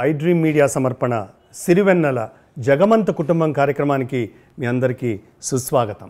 I dream media సమర్పణ సిరివెన్నెల జగమంత కుటుంబం కార్యక్రమానికి మీ అందరికీ సుస్వాగతం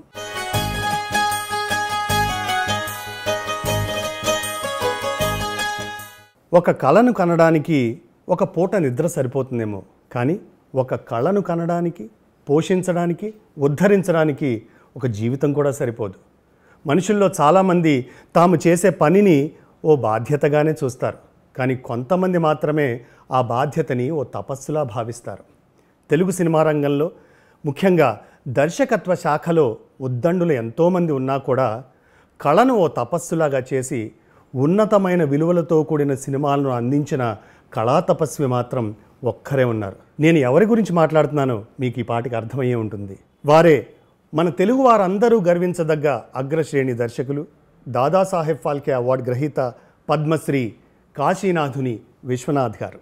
ఒక కళను కనడానికి ఒక పూట నిద్ర సరిపోతుందేమో కానీ ఒక కళను కనడానికి పోషించడానికి ఉద్ధరించడానికి ఒక జీవితం కూడా సరిపోదు మనుషుల్లో చాలామంది తాము చేసే పనిని ఓ బాధ్యతగానే చూస్తారు కానీ కొంతమంది మాత్రమే ఆ బాధ్యతని ఓ తపస్సులా భావిస్తారు తెలుగు సినిమా రంగంలో ముఖ్యంగా దర్శకత్వ శాఖలో ఉద్దండులు ఎంతోమంది ఉన్నా కూడా కళను ఓ తపస్సులాగా చేసి ఉన్నతమైన విలువలతో కూడిన సినిమాలను అందించిన కళా తపస్వి మాత్రం ఒక్కరే ఉన్నారు నేను ఎవరి గురించి మాట్లాడుతున్నానో మీకు ఈ పాటికి అర్థమయ్యే ఉంటుంది వారే మన తెలుగు వారందరూ గర్వించదగ్గ అగ్రశ్రేణి దర్శకులు దాదాసాహెబ్ ఫాల్కే అవార్డు గ్రహీత పద్మశ్రీ కాశీనాథుని విశ్వనాథ్ గారు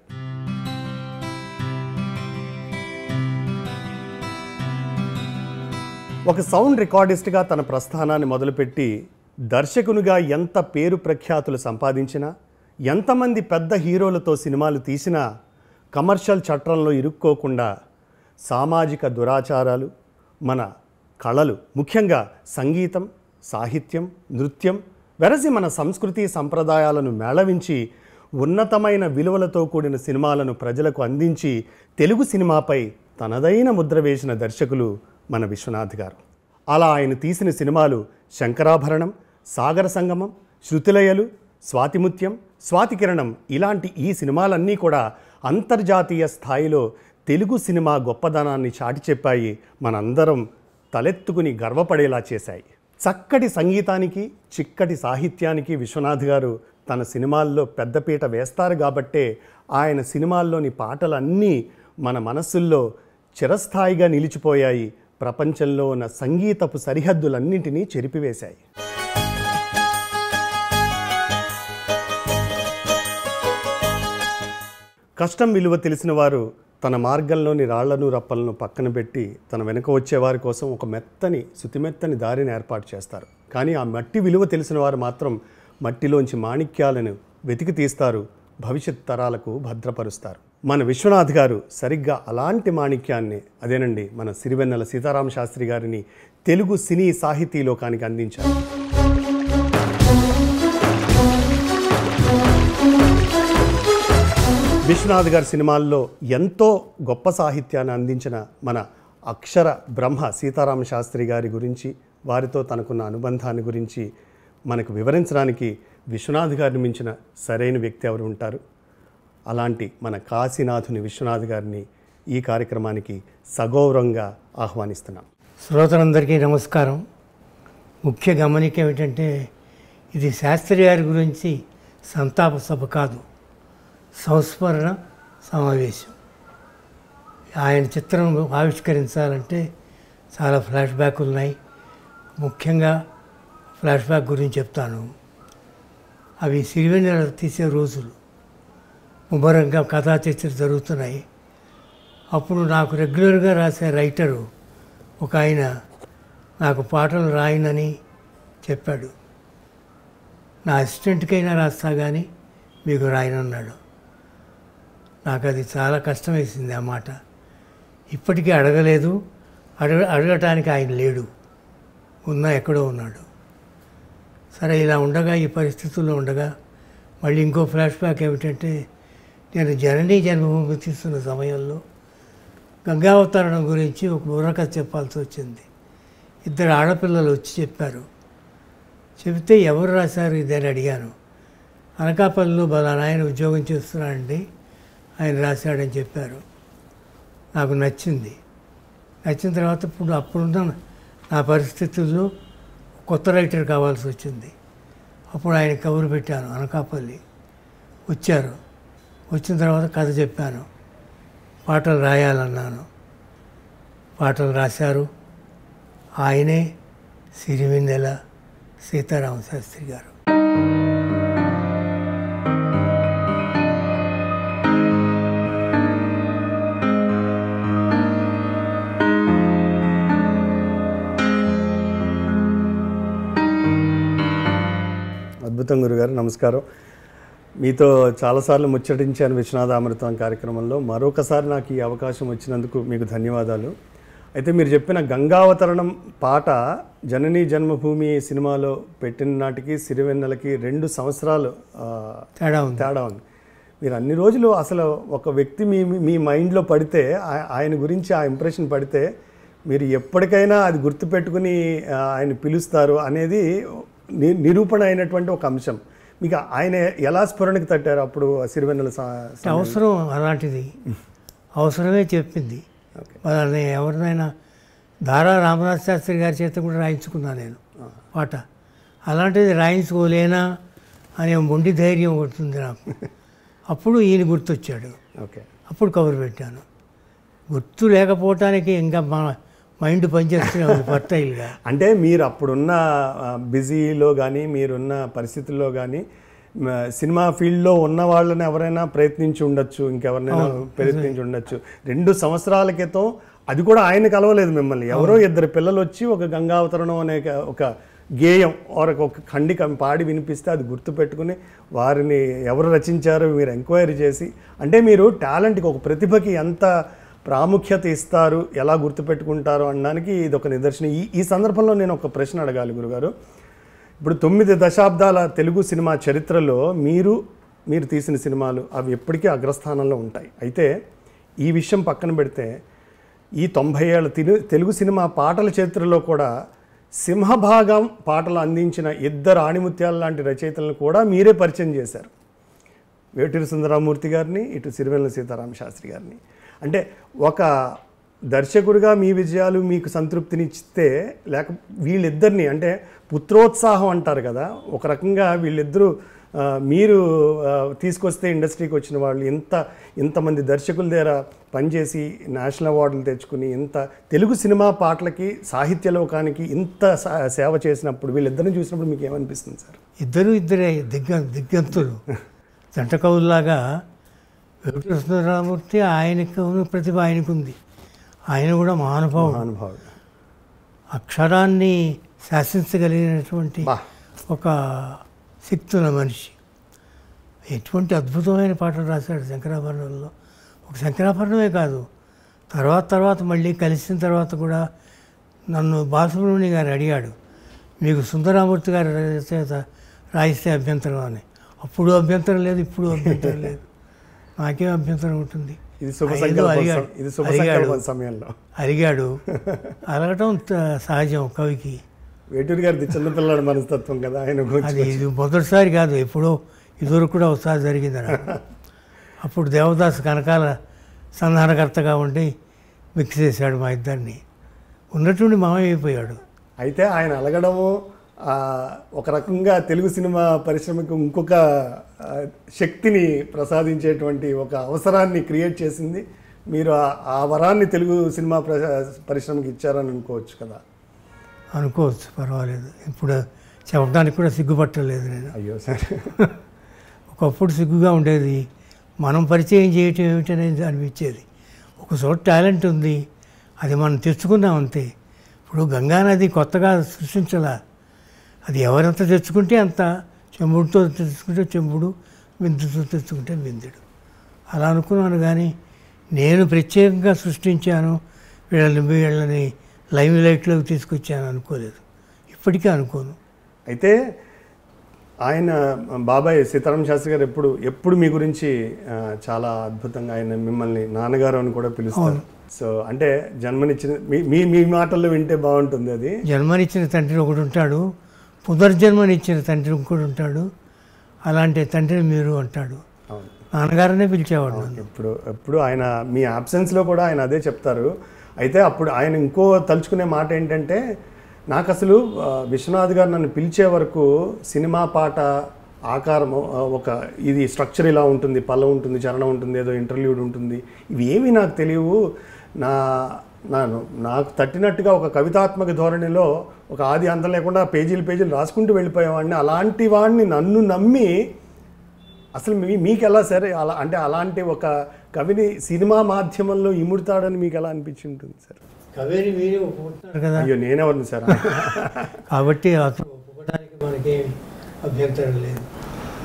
ఒక సౌండ్ రికార్డిస్ట్గా తన ప్రస్థానాన్ని మొదలుపెట్టి దర్శకునిగా ఎంత పేరు ప్రఖ్యాతులు సంపాదించినా ఎంతమంది పెద్ద హీరోలతో సినిమాలు తీసినా కమర్షియల్ చట్రంలో ఇరుక్కోకుండా సామాజిక దురాచారాలు మన కళలు ముఖ్యంగా సంగీతం సాహిత్యం నృత్యం వెరసి మన సంస్కృతి సంప్రదాయాలను మేళవించి ఉన్నతమైన విలువలతో కూడిన సినిమాలను ప్రజలకు అందించి తెలుగు సినిమాపై తనదైన ముద్ర వేసిన దర్శకులు మన విశ్వనాథ్ గారు అలా ఆయన తీసిన సినిమాలు శంకరాభరణం సాగర సంగమం శృతిలయలు స్వాతిముత్యం స్వాతికిరణం ఇలాంటి ఈ సినిమాలన్నీ కూడా అంతర్జాతీయ స్థాయిలో తెలుగు సినిమా గొప్పదనాన్ని చాటి చెప్పాయి మనందరం తలెత్తుకుని గర్వపడేలా చేశాయి చక్కటి సంగీతానికి చిక్కటి సాహిత్యానికి విశ్వనాథ్ గారు తన సినిమాల్లో పెద్దపీట వేస్తారు కాబట్టే ఆయన సినిమాల్లోని పాటలన్నీ మన మనస్సుల్లో చిరస్థాయిగా నిలిచిపోయాయి ప్రపంచంలో ఉన్న సంగీతపు సరిహద్దులన్నింటినీ చెరిపివేశాయి కష్టం విలువ తెలిసిన వారు తన మార్గంలోని రాళ్లను రప్పలను పక్కన పెట్టి తన వెనుక వచ్చేవారి కోసం ఒక మెత్తని శుతిమెత్తని దారిని ఏర్పాటు చేస్తారు కానీ ఆ మట్టి విలువ తెలిసిన వారు మాత్రం మట్టిలోంచి మాణిక్యాలను వెతికి తీస్తారు భవిష్యత్ తరాలకు భద్రపరుస్తారు మన విశ్వనాథ్ గారు సరిగ్గా అలాంటి మాణిక్యాన్ని అదేనండి మన సిరివెన్నెల సీతారామ శాస్త్రి గారిని తెలుగు సినీ సాహితీ లోకానికి అందించారు విశ్వనాథ్ గారి సినిమాల్లో ఎంతో గొప్ప సాహిత్యాన్ని అందించిన మన అక్షర బ్రహ్మ సీతారామ శాస్త్రి గారి గురించి వారితో తనకున్న అనుబంధాన్ని గురించి మనకు వివరించడానికి విశ్వనాథ్ గారిని మించిన సరైన వ్యక్తి ఎవరు ఉంటారు అలాంటి మన కాశీనాథుని విశ్వనాథ్ గారిని ఈ కార్యక్రమానికి సగౌరవంగా ఆహ్వానిస్తున్నాం శ్రోతలందరికీ నమస్కారం ముఖ్య గమనిక ఏమిటంటే ఇది శాస్త్రి గారి గురించి సంతాప సభ కాదు సంస్మరణ సమావేశం ఆయన చిత్రం ఆవిష్కరించాలంటే చాలా ఫ్లాష్ బ్యాక్ ఉన్నాయి ముఖ్యంగా ఫ్లాష్ బ్యాక్ గురించి చెప్తాను అవి సిరివెన్నెల తీసే రోజులు ముమ్మరంగా కథా చర్చలు జరుగుతున్నాయి అప్పుడు నాకు రెగ్యులర్గా రాసే రైటరు ఒక ఆయన నాకు పాటలు రాయనని చెప్పాడు నా అసిస్టెంట్కైనా రాస్తా కానీ మీకు రాయనన్నాడు నాకు అది చాలా కష్టం వేసింది ఆ మాట ఇప్పటికీ అడగలేదు అడగ అడగటానికి ఆయన లేడు ఉన్నా ఎక్కడో ఉన్నాడు సరే ఇలా ఉండగా ఈ పరిస్థితుల్లో ఉండగా మళ్ళీ ఇంకో ఫ్లాష్ బ్యాక్ ఏమిటంటే నేను జననీ జన్మభూమి తీస్తున్న సమయంలో గంగావతరణం గురించి ఒక బుర్రకథ చెప్పాల్సి వచ్చింది ఇద్దరు ఆడపిల్లలు వచ్చి చెప్పారు చెబితే ఎవరు రాశారు ఇదని అడిగాను అనకాపల్లిలో బలానా ఆయన ఉద్యోగం చేస్తున్నాడండి ఆయన రాశాడని చెప్పారు నాకు నచ్చింది నచ్చిన తర్వాత ఇప్పుడు అప్పుడున్న నా పరిస్థితుల్లో కొత్త రైటర్ కావాల్సి వచ్చింది అప్పుడు ఆయన కబురు పెట్టాను అనకాపల్లి వచ్చారు వచ్చిన తర్వాత కథ చెప్పాను పాటలు రాయాలన్నాను పాటలు రాశారు ఆయనే సిరివెన్నెల సీతారామ శాస్త్రి గారు అద్భుతం గురుగారు నమస్కారం మీతో చాలాసార్లు ముచ్చటించాను విశ్వనాథ అమృతం కార్యక్రమంలో మరొకసారి నాకు ఈ అవకాశం వచ్చినందుకు మీకు ధన్యవాదాలు అయితే మీరు చెప్పిన గంగావతరణం పాట జననీ జన్మభూమి సినిమాలో పెట్టిన నాటికి సిరివెన్నెలకి రెండు సంవత్సరాలు ఆ, తేడా ఉంది తేడా ఉంది మీరు అన్ని రోజులు అసలు ఒక వ్యక్తి మీ మీ మైండ్లో పడితే ఆ- ఆయన గురించి ఆ ఇంప్రెషన్ పడితే మీరు ఎప్పటికైనా అది గుర్తుపెట్టుకుని ఆ, ఆయన పిలుస్తారు అనేది ని- నిరూపణ అయినటువంటి ఒక అంశం మీకు ఆయన ఎలా స్ఫురణకి తట్టారు అప్పుడు సిరివెన్నెల సా- సా- అవసరం అలాంటిది అవసరమే చెప్పింది ఓకే వాళ్ళని ఎవరినైనా దారా రామనాథ్ శాస్త్రి గారి చేత కూడా రాయించుకున్నా నేను పాట అలాంటిది రాయించుకోలేనా అనే మొండి ధైర్యం కొడుతుంది నాకు అప్పుడు ఈయన గుర్తొచ్చాడు ఓకే అప్పుడు కబురు పెట్టాను గుర్తు లేకపోవటానికి ఇంకా మా మైండ్ పనిచేస్తూనే ఉంది ఫర్టైల్గా అంటే మీరు అప్పుడున్న ఆ, బిజీలో కానీ మీరున్న పరిస్థితుల్లో కానీ మ, సినిమా ఫీల్డ్లో ఉన్న వాళ్ళని ఎవరైనా ప్రయత్నించి ఉండొచ్చు ఇంకెవరినైనా ప్రయత్నించి ఉండొచ్చు రెండు సంవత్సరాల క్రితం అది కూడా ఆయన కలవలేదు మిమ్మల్ని ఎవరో ఇద్దరు పిల్లలు వచ్చి ఒక గంగావతరణం అనే ఒక- ఒక గేయం or ఒక ఖండిక పాడి వినిపిస్తే అది గుర్తుపెట్టుకుని వారిని ఎవరు రచించారో మీరు ఎంక్వైరీ చేసి అంటే మీరు టాలెంట్కి ఒక ప్రతిభకి ఎంత ప్రాముఖ్యత ఇస్తారు ఎలా గుర్తుపెట్టుకుంటారు అనడానికి ఇది ఒక నిదర్శనం ఈ ఈ సందర్భంలో నేను ఒక ప్రశ్న అడగాలి గురుగారు ఇప్పుడు తొమ్మిది దశాబ్దాల తెలుగు సినిమా చరిత్రలో మీరు మీరు తీసిన సినిమాలు అవి ఎప్పటికీ అగ్రస్థానంలో ఉంటాయి అయితే ఈ విషయం పక్కన పెడితే ఈ తొంభై ఏళ్ళ తెలు తెలుగు సినిమా పాటల చరిత్రలో కూడా సింహభాగం పాటలు అందించిన ఇద్దరు ఆణిముత్యాల లాంటి రచయితలను కూడా మీరే పరిచయం చేశారు వేటూరి సుందరమూర్తి గారిని ఇటు సిరివెల్ల సీతారామ శాస్త్రి గారిని అంటే ఒక దర్శకుడిగా మీ విజయాలు మీకు సంతృప్తినిచ్చితే లేక వీళ్ళిద్దరిని అంటే పుత్రోత్సాహం అంటారు కదా ఒక రకంగా వీళ్ళిద్దరూ ఆ, మీరు ఆ, తీసుకొస్తే ఇండస్ట్రీకి వచ్చిన వాళ్ళు ఇంత ఇంతమంది దర్శకుల దగ్గర పనిచేసి నేషనల్ అవార్డులు తెచ్చుకుని ఇంత తెలుగు సినిమా పాటలకి సాహిత్య లోకానికి ఇంత సా- సేవ చేసినప్పుడు వీళ్ళిద్దరిని చూసినప్పుడు మీకు ఏమనిపిస్తుంది సార్ ఇద్దరు ఇద్దరే దిగ్గ దిగ్గంతులు జంట కవుల్లాగా వెంకటేశ్వరరామూర్తి ఆయనకు ఉన్న ప్రతిభ ఆయనకుంది ఆయన కూడా మహానుభావుడు అనుభవం అక్షరాన్ని శాసించగలిగినటువంటి బా ఒక శక్తి ఉన్న మనిషి ఎటువంటి అద్భుతమైన పాటలు రాశాడు శంకరాభరణంలో ఒక శంకరాభరణమే కాదు తర్వాత తర్వాత మళ్ళీ కలిసిన తర్వాత కూడా నన్ను బాలసుబ్రహ్మణ్యం గారు అడిగాడు మీకు సుందరామూర్తి గారి చేత రాయిస్తే అభ్యంతరం అని అప్పుడు అభ్యంతరం లేదు ఇప్పుడు అభ్యంతరం లేదు నాకేం అభ్యంతరం ఉంటుంది ఇది శుభ ఐదు సంకల్పం అడిగాడు. సమ- ఇది శుభ అడిగాడు. సంకల్పం సమయంలో అడిగాడు అడగటం త- సహజం కవికి వేటూరి గారిది చిన్నపిల్లడి మనస్తత్వం కదా ఆయన గురించి అది ఇది మొదటిసారి కాదు ఎప్పుడో ఇదివరకు కూడా ఒకసారి జరిగింది నాకు అప్పుడు దేవదాస్ కనకాల సంధానకర్తగా ఉండి మిక్స్ చేశాడు మా ఇద్దరిని ఉన్నట్టుండి మామయ్య అయిపోయాడు అయితే ఆయన అలగడము ఆ, ఒక రకంగా తెలుగు సినిమా పరిశ్రమకు ఇంకొక ఆ, శక్తిని ప్రసాదించేటువంటి ఒక అవసరాన్ని క్రియేట్ చేసింది మీరు ఆ- ఆ వరాన్ని తెలుగు సినిమా ప్ర- పరిశ్రమకి ఇచ్చారని అనుకోవచ్చు కదా అనుకోవచ్చు పర్వాలేదు ఇప్పుడు చెప్పడానికి కూడా సిగ్గుపట్టలేదు నేను అయ్యో సార్ ఒకప్పుడు సిగ్గుగా ఉండేది మనం పరిచయం చేయటం ఏమిటనేది అనిపించేది ఒక చోట టాలెంట్ ఉంది అది మనం తెచ్చుకున్నాం అంతే ఇప్పుడు గంగానది కొత్తగా సృష్టించలా అది ఎవరెంత తెచ్చుకుంటే అంత చెంబుడుతో తెచ్చుకుంటే చెంబుడు బిందుతో తెచ్చుకుంటే బిందుడు అలా అనుకున్నాను కానీ నేను ప్రత్యేకంగా సృష్టించాను వీళ్ళని వీళ్ళని లైవ్ లైట్లోకి తీసుకొచ్చాను అనుకోలేదు ఇప్పటికీ అనుకోను అయితే ఆయన బాబాయ్ సీతారామ శాస్త్రి గారు ఎప్పుడు ఎప్పుడు మీ గురించి ఆ, చాలా అద్భుతంగా ఆయన మిమ్మల్ని నాన్నగారు అని కూడా పిలుస్తారు సో అంటే జన్మనిచ్చిన మీ మీ మీ మాటల్లో వింటే బాగుంటుంది అది జన్మనిచ్చిన తండ్రి ఒకడు ఉంటాడు పునర్జన్మనిచ్చిన తండ్రి ఇంకోటి ఉంటాడు అలాంటి తండ్రిని మీరు అంటాడు అవును నాన్నగారనే పిలిచేవాడు నన్ను ఎప్పుడు ఎప్పుడు ఆయన మీ absence లో కూడా ఆయన అదే చెప్తారు అయితే అప్పుడు ఆయన ఇంకో తలుచుకునే మాట ఏంటంటే నాకు అసలు ఆ, విశ్వనాథ్ గారు నన్ను పిలిచే వరకు సినిమా పాట ఆకారం ఆ, ఒక ఇది స్ట్రక్చర్ ఇలా ఉంటుంది పల్ల ఉంటుంది చరణం ఉంటుంది ఏదో ఇంటర్వ్యూడ్ ఉంటుంది ఇవి ఏమీ నాకు తెలియవు నా నాను నాకు తట్టినట్టుగా ఒక కవితాత్మక ధోరణిలో ఒక ఆది అంతం లేకుండా పేజీలు పేజీలు రాసుకుంటూ వెళ్ళిపోయేవాడిని అలాంటి వాడిని నన్ను నమ్మి అసలు మీ మీకు ఎలా సరే అలా అంటే అలాంటి ఒక కవిని సినిమా మాధ్యమంలో ఇముడతాడని మీకు ఎలా అనిపించి ఉంటుంది సార్ కవేరి మీరే ఒప్పుకుంటున్నారు కదా అయ్యో నేనెవరిని సార్ కాబట్టి అతను ఒప్పుకోవడానికి మనకేం అభ్యంతరం లేదు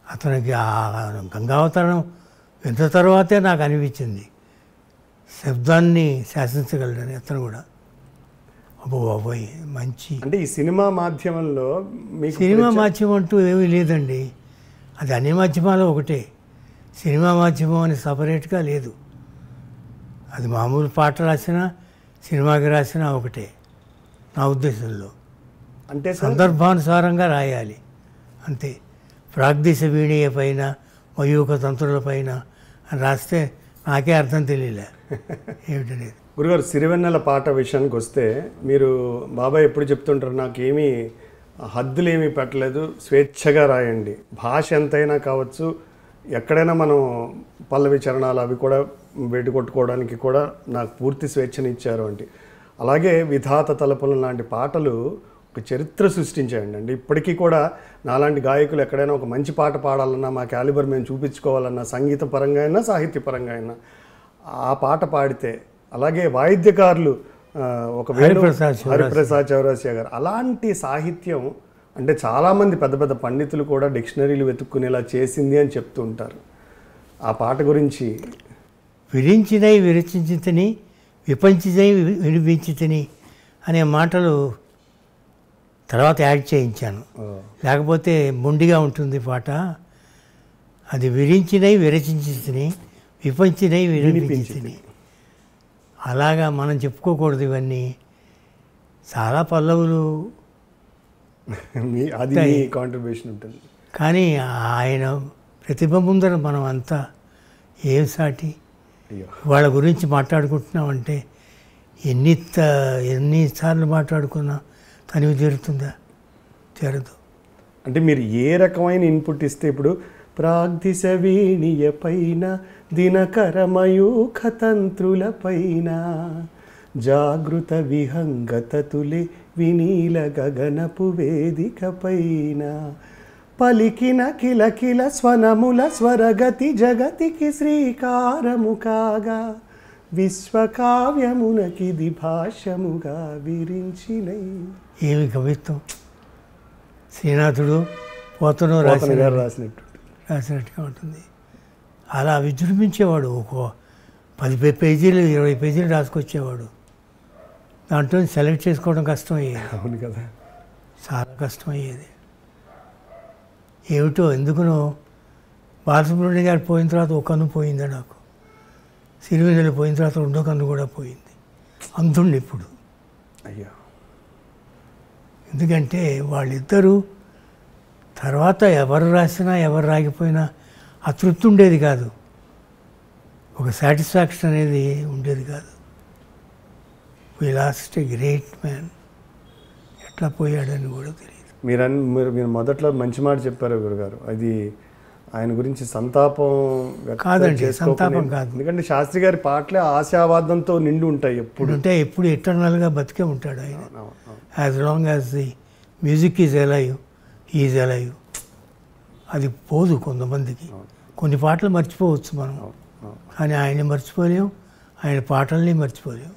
అతనికి ఆ గంగావతరణం విన్న తర్వాతే నాకు అనిపించింది శబ్దాన్ని శాసించగలడని అతను కూడా అబ్బో బాబోయ్ మంచి అంటే ఈ సినిమా మాధ్యమంలో మీకు సినిమా ప్రత్యేక- మాధ్యమం అంటూ ఏమీ లేదండి అది అన్ని మాధ్యమాలు ఒకటే సినిమా మాధ్యమం అని సపరేట్గా లేదు అది మామూలు పాట రాసినా సినిమాకి రాసినా ఒకటే నా ఉద్దేశంలో అంటే సార్ సందర్భానుసారంగా రాయాలి అంతే ప్రాగ్దిశ వీణీయ పైన మయూక తంత్రుల పైన అని రాస్తే నాకే అర్థం తెలియలే ఏమిటనేది గురుగారు సిరివెన్నెల పాట విషయానికి వస్తే మీరు బాబాయ్ ఎప్పుడు చెప్తుంటారు నాకేమీ హద్దులేమీ పెట్టలేదు స్వేచ్ఛగా రాయండి భాష ఎంతైనా కావచ్చు ఎక్కడైనా మనం పల్లవి చరణాలు అవి కూడా వెడి కొట్టుకోవడానికి కూడా నాకు పూర్తి స్వేచ్ఛని ఇచ్చారు అంటే అలాగే విధాత తలపులు లాంటి పాటలు ఒక చరిత్ర సృష్టించాయండి అంటే ఇప్పటికీ కూడా నాలాంటి గాయకులు ఎక్కడైనా ఒక మంచి పాట పాడాలన్నా మా క్యాలిబర్ మేము చూపించుకోవాలన్నా సంగీత పరంగా అయినా సాహిత్య పరంగా అయినా ఆ పాట పాడితే అలాగే వాయిద్యకారులు ఆ, ఒక వేణు- హరిప్రసాద్ చౌరాసియా. హరిప్రసాద్ చౌరాసియా గారు అలాంటి సాహిత్యం అంటే చాలామంది పెద్ద పెద్ద పండితులు కూడా డిక్షనరీలు వెతుక్కునేలా చేసింది అని చెప్తూ ఉంటారు ఆ పాట గురించి విరించినై విరచించితిని విపంచినై వి- వినిపించితిని అనే మాటలు తర్వాత యాడ్ చేయించాను ఆ, లేకపోతే మొండిగా ఉంటుంది పాట అది విరించినై విరచించితిని విపంచినై వినిపించితిని అలాగా మనం చెప్పుకోకూడదు ఇవన్నీ చాలా పల్లవులు మీ అది మీ కాంట్రిబ్యూషన్ ఉంటుంది కానీ ఆయన ప్రతిభ ముందర మనం అంతా ఏం సాటి అయ్యో వాళ్ళ గురించి మాట్లాడుకుంటున్నామంటే ఎన్ని త- ఎన్నిసార్లు మాట్లాడుకున్నా తనివి తీరుతుందా తీరదు అంటే మీరు ఏ రకమైన ఇన్పుట్ ఇస్తే ఇప్పుడు ప్రాగ్దిశ వీణియ పైన దినకరమయూఖ తంత్రుల పైన జాగృత విహంగతతులే వినీల గగనపు వేదిక పైన పలికిన కిలకిల స్వనముల స్వరగతి జగతికి శ్రీకారము కాగా విశ్వకావ్యమునకిది భాష్యముగా విరించినై ఏమి కవిత్వం శ్రీనాథుడు పోతను పోతన రాసిన గారు రాసినట్టు రాసినట్టుగా ఉంటుంది అలా విజృంభించేవాడు ఒక పది పే- పేజీలు ఇరవై పేజీలు రాసుకొచ్చేవాడు దాంట్లో సెలెక్ట్ చేసుకోవడం కష్టం అయ్యేది అవును కదా చాలా కష్టం అయ్యేది ఏమిటో ఎందుకునో బాలసుబ్రహ్మణ్యం గారు పోయిన తర్వాత ఒక కన్ను పోయిందా నాకు సిరివెన్నెల పోయిన తర్వాత రెండో కన్ను కూడా పోయింది అంతుండి ఇప్పుడు అయ్యో ఎందుకంటే వాళ్ళిద్దరూ తర్వాత ఎవరు రాసినా ఎవరు రాగిపోయినా ఆ తృప్తి ఉండేది కాదు ఒక సాటిస్ఫాక్షన్ అనేది ఉండేది కాదు we lost a great man ఎట్లా పోయాడని కూడా తెలియదు మీరు అన్- మీరు మీరు మొదట్లో మంచి మాట చెప్పారు గురుగారు అది ఆయన గురించి సంతాపం వ్యక్తం కాదండి, చేసుకోకనే- సంతాపం కాదు. ఎందుకంటే శాస్త్రి గారి పాటలే ఆశావాదంతో నిండి ఉంటాయి ఎప్పుడు ఇప్పుడంటే ఎప్పుడు ఎటర్నల్గా బతికే ఉంటాడు ఆయన అవును, అవును. As long as the music is alive is alive అది పోదు కొంతమందికి కొన్ని పాటలు మర్చిపోవచ్చు మనం అవును, అవును. కానీ ఆయన్ని మర్చిపోలేం ఆయన పాటల్ని మర్చిపోలేం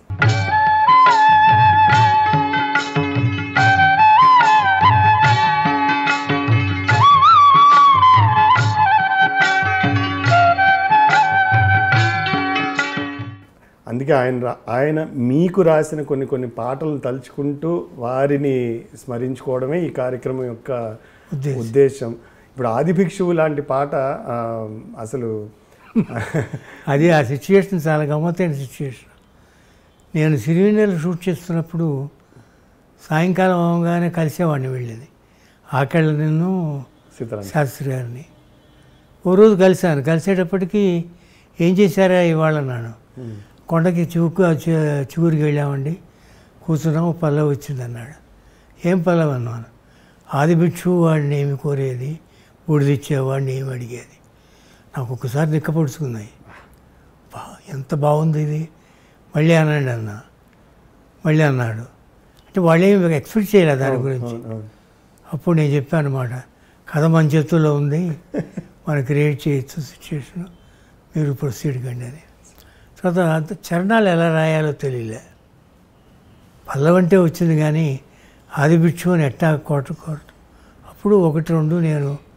అందుకే ఆయన రా- ఆయన మీకు రాసిన కొన్ని కొన్ని పాటలను తలుచుకుంటూ వారిని స్మరించుకోవడమే ఈ కార్యక్రమం యొక్క ఉద్దేశం. ఉద్దేశం ఇప్పుడు ఆదిభిక్షువు లాంటి పాట ఆ, అసలు అది ఆ సిచ్యుయేషన్ చాలా గమ్మత్తైన సిచ్యుయేషన్ నేను సిరివెన్నెల షూట్ చేస్తున్నప్పుడు సాయంకాలం అవగానే కలిసేవాడిని వెళ్ళేది ఆకళ్ళ నిన్ను సీతారాం శాస్త్రి గారిని ఓ రోజు కలిశాను కలిసేటప్పటికి ఏం చేశారా ఇవాళ అన్నాను కొండకి చివుకు చి- చిగురికి వెళ్ళామండి కూర్చున్నాం ఓ పల్లవి వచ్చింది అన్నాడు ఏం పల్లవి అన్నాను ఆది భిక్షు వాడిని ఏమి కోరేది బూడిదిచ్చేవాడిని ఏమి అడిగేది నాకు ఒక్కసారి నిక్కపొడుచుకున్నాయి బా ఎంత బాగుంది ఇది మళ్ళీ అనండి అన్న మళ్ళీ అన్నాడు అంటే వాళ్ళు ఏమి ఎక్స్పెక్ట్ చేయలేదు దాని గురించి అవును, అవును. అప్పుడు నేను చెప్పాను అనమాట కథ మన చేతుల్లో ఉంది మనం క్రియేట్ చేయొచ్చు సిచ్యువేషన్ మీరు ప్రొసీడ్ కండి అని తర్వాత అంత చరణాలు ఎలా రాయాలో తెలియలే పల్లవంటే వచ్చింది కానీ ఆది బిచ్చు అని ఎట్టా కోట కోట అప్పుడు ఒకటి రెండు నేను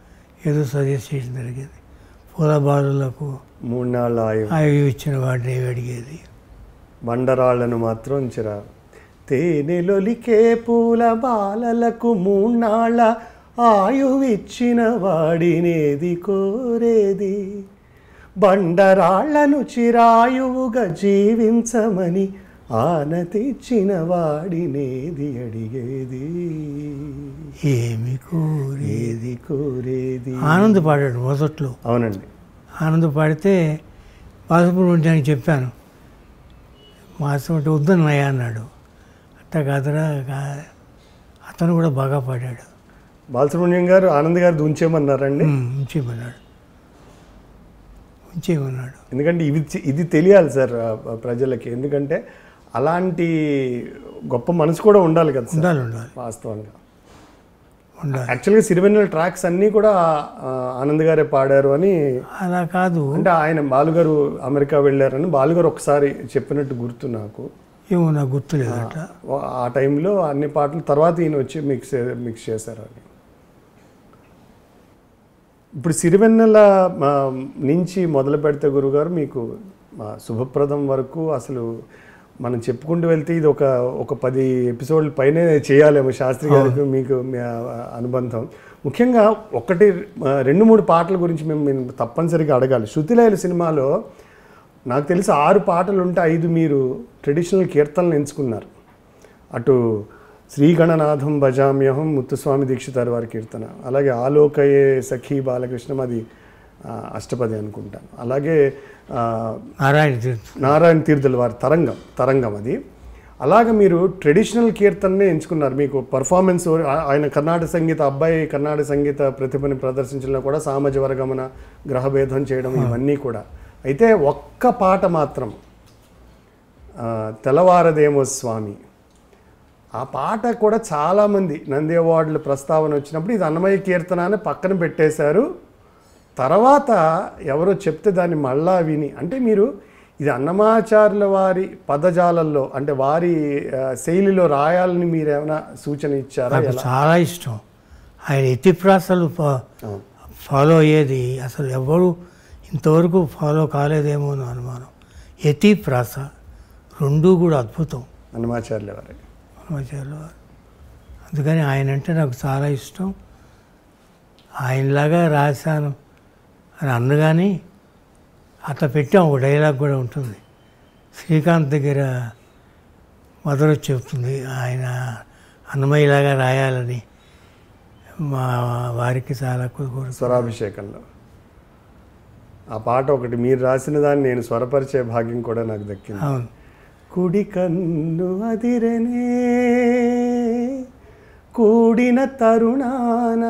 ఏదో సజెస్ట్ చేయడం జరిగేది పూల బాలులకు మూడు నాళ్ళ ఆయువు అవి ఇచ్చిన వాడిని ఏవి అడిగేది బండరాళ్లను మాత్రం చిరా తేనెలొలికే పూల బాలలకు మూన్నాళ్ళ ఆయువిచ్చిన వాడినేది కోరేది బండరాళ్లను చిరాయువుగా జీవించమని ఆనతిచ్చిన వాడినేది అడిగేది ఏమి కోరి ఏది కోరేది ఆనంద్ పాడాడు మొదట్లో అవునండి ఆనంద్ పాడితే బాలసుబ్రహ్మణ్యానికి చెప్పాను మాసం అంటే వద్దన్నయ్య అన్నాడు అట్ట కాదురా కా- అతను కూడా బాగా పాడాడు బాలసుబ్రహ్మణ్యం గారు ఆనంద్ గారు ఉంచేమన్నారండి ఉమ్, ఉంచేయమన్నాడు ఉంచేయమన్నాడు ఎందుకంటే ఇది ఇది తెలియాలి సార్ ఆ, ఆ ప్రజలకి ఎందుకంటే అలాంటి గొప్ప మనసు కూడా ఉండాలి కదా సార్ ఉండాలి ఉండాలి వాస్తవంగా ఉండాలి యాక్చువల్గా సిరివెన్నెల ట్రాక్స్ అన్నీ కూడా ఆ, ఆనంద్ గారే పాడారు అని అలా కాదు అంటే ఆయన బాలుగారు అమెరికా వెళ్ళారని బాలుగారు ఒకసారి చెప్పినట్టు గుర్తు నాకు ఏమో నాకు గుర్తులేదు అట్లా ఆ టైంలో అన్ని పాటలు తర్వాత ఈయన వచ్చి మిక్స్ మిక్స్ చేశారు అని ఇప్పుడు సిరివెన్నెల ఆ, నుంచి మొదలు పెడితే గురుగారు మీకు ఆ, శుభప్రదం వరకు అసలు మనం చెప్పుకుంటూ వెళ్తే ఇది ఒక ఒక పది ఎపిసోడ్ల పైనే చేయాలేమో శాస్త్రి గారికి మీకు మీ ఆ, అనుబంధం ముఖ్యంగా ఒకటి ఆ, రెండు మూడు పాటల గురించి మేము మేము తప్పనిసరిగా అడగాలి శృతిలయలు సినిమాలో నాకు తెలిసి ఆరు పాటలు ఉంటే ఐదు మీరు ట్రెడిషనల్ కీర్తనలు ఎంచుకున్నారు అటు శ్రీగణనాథం భజామ్యహం ముత్తుస్వామి దీక్షితారు వారి కీర్తన అలాగే ఆలోకయే సఖీ బాలకృష్ణం అది ఆ, అష్టపది అనుకుంటాను అలాగే ఆ, నారాయణ తీర్థ నారాయణ తీర్థుల వారి తరంగం తరంగం అది అలాగ మీరు ట్రెడిషనల్ కీర్తననే ఎంచుకున్నారు మీకు పర్ఫార్మెన్స్ ఆయన కర్ణాటక సంగీత అబ్బాయి కర్ణాటక సంగీత ప్రతిభని ప్రదర్శించడంలో కూడా సామాజ వర్గమన గ్రహభేదం చేయడం ఇవన్నీ కూడా అయితే ఒక్క పాట మాత్రం ఆ, తెల్లవారదేమో స్వామి ఆ పాట కూడా చాలామంది నంది అవార్డుల ప్రస్తావన వచ్చినప్పుడు ఇది అన్నమయ్య కీర్తన అని పక్కన పెట్టేశారు తర్వాత ఎవరో చెప్తే దాన్ని మళ్ళా విని అంటే మీరు ఇది అన్నమాచార్యుల వారి పదజాలంలో అంటే వారి ఆ, శైలిలో రాయాలని మీరు ఏమైనా సూచన ఇచ్చారా నాకు ఎలా చాలా ఇష్టం ఆయన ఎత్తిప్రాసలు ఫా- అవును. ఫాలో అయ్యేది అసలు ఎవరు ఇంతవరకు ఫాలో కాలేదేమో అని అనుమానం యతి ప్రాస రెండూ కూడా అద్భుతం అన్నమాచార్యుల వారి హనుమాచార్యుల వారు అందుకని ఆయన అంటే నాకు చాలా ఇష్టం ఆయనలాగా రాశాను అని అన్నగాని అట్లా పెట్టాం ఒక డైలాగ్ కూడా ఉంటుంది శ్రీకాంత్ దగ్గర మదర్ వచ్చి చెప్తుంది ఆయన అన్నమయ్యలాగా రాయాలని మా వారికి చాలా కోరు స్వరాభిషేకంలో ఆ పాట ఒకటి మీరు రాసిన దాన్ని నేను స్వరపరిచే భాగ్యం కూడా నాకు దక్కింది అవును కుడి కన్ను అదిరనే కూడిన తరుణానా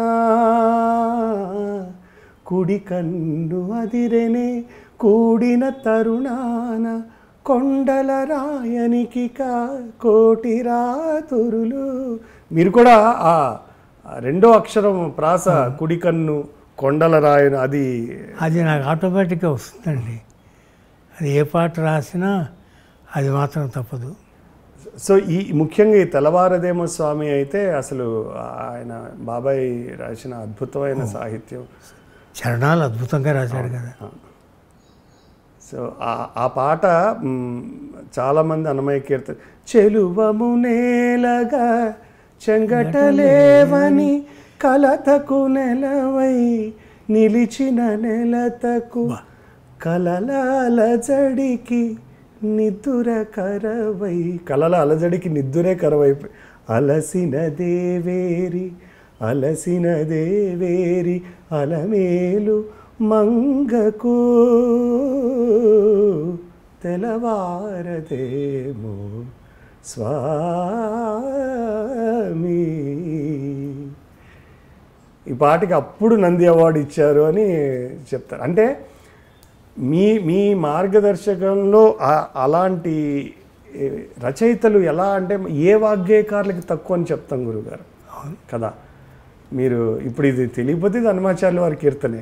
కుడి కన్ను అదిరనే కూడిన తరుణాన కొండల రాయనికి కా కోటి రాతురులు మీరు కూడా ఆ ఆ రెండో అక్షరం ప్రాస కుడి కన్ను కొండల రాయను అది అది నాకు ఆటోమేటిక్గా వస్తుందండి అది ఏ పాట రాసినా అది మాత్రం తప్పదు సో ఈ ముఖ్యంగా ఈ తెల్లవారదేమో స్వామి అయితే అసలు ఆయన బాబాయ్ రాసిన అద్భుతమైన సాహిత్యం చరణాలు అద్భుతంగా రాశాడు కదా సో ఆ- ఆ పాట మ్, చాలామంది అన్నమయ్య కీర్తన చెలువము నేలగా చెంగటలేవని కలతకు నెలవై నిలిచిన నెలతకు కలల అలజడికి నిద్దుర కరవై కలల అలజడికి నిద్దురే కరవై అలసిన దేవేరి అలసిన దేవేరి అలమేలు మంగకు తెలవారదేమో స్వామి ఈ పాటకి అప్పుడు నంది అవార్డు ఇచ్చారు అని చెప్తారు అంటే మీ మీ మార్గదర్శకంలో ఆ- అలాంటి ఏ, రచయితలు ఎలా అంటే ఏ వాగ్గేయకారులకి తక్కువ అని చెప్తాం గురుగారు కదా మీరు ఇప్పుడు ఇది తెలియకపోతే ఇది హనుమాచార్యుల వారి కీర్తనే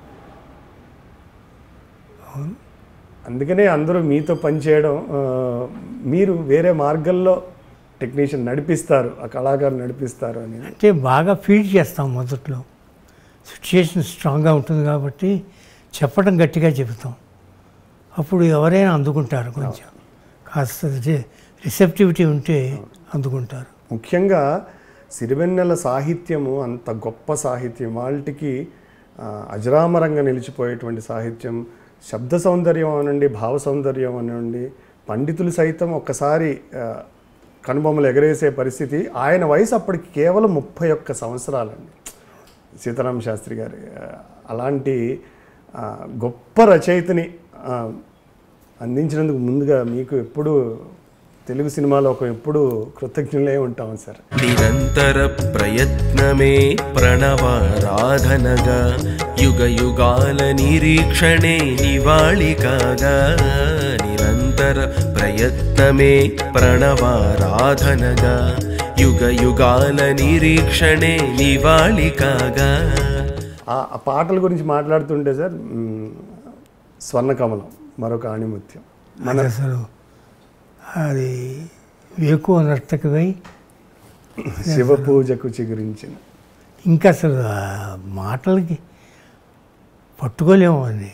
అందుకనే అందరూ మీతో పనిచేయడం ఆ, మీరు వేరే మార్గంలో టెక్నీషియన్ నడిపిస్తారు ఆ కళాకారు నడిపిస్తారు అని అంటే బాగా ఫీడ్ చేస్తాం మొదట్లో సిచ్యుయేషన్ స్ట్రాంగ్గా ఉంటుంది కాబట్టి చెప్పడం గట్టిగా చెబుతాం అప్పుడు ఎవరైనా అందుకుంటారు కొంచెం కాస్త రిసెప్టివిటీ ఉంటే అందుకుంటారు ముఖ్యంగా సిరివెన్నెల సాహిత్యము అంత గొప్ప సాహిత్యం వాళ్ళకి ఆ, అజరామరంగా నిలిచిపోయేటువంటి సాహిత్యం శబ్ద సౌందర్యం అనండి భావ సౌందర్యం అనండి పండితులు సైతం ఒక్కసారి ఆ, కనుబొమ్మలు ఎగరేసే పరిస్థితి ఆయన వయసు అప్పటికి కేవలం ముప్పై ఒక్క సంవత్సరాలండి సీతారామ శాస్త్రి గారి ఆ, అలాంటి ఆ, గొప్ప రచయితని ఆ, అందించినందుకు ముందుగా మీకు ఎప్పుడు తెలుగు సినిమాలో ఒక ఎప్పుడు కృతజ్ఞులే ఉంటాం సార్ నిరంతర ప్రయత్నమే ప్రణవారాధనగా యుగ యుగాల నిరీక్షణే నివాళికాగా నిరంతర ప్రయత్నమే ప్రణవారాధనగా యుగ యుగాల నిరీక్షణే నివాళికాగా ఆ ఆ పాటల గురించి మాట్లాడుతుంటే సార్ మ్, స్వర్ణకమలం మరొక ఆణిముత్యం మన అసలు అది వేకువ నర్తకమై శివ పూజకు చిగురించిన ఇంకా అసలు ఆ మాటలకి పట్టుకోలేము అని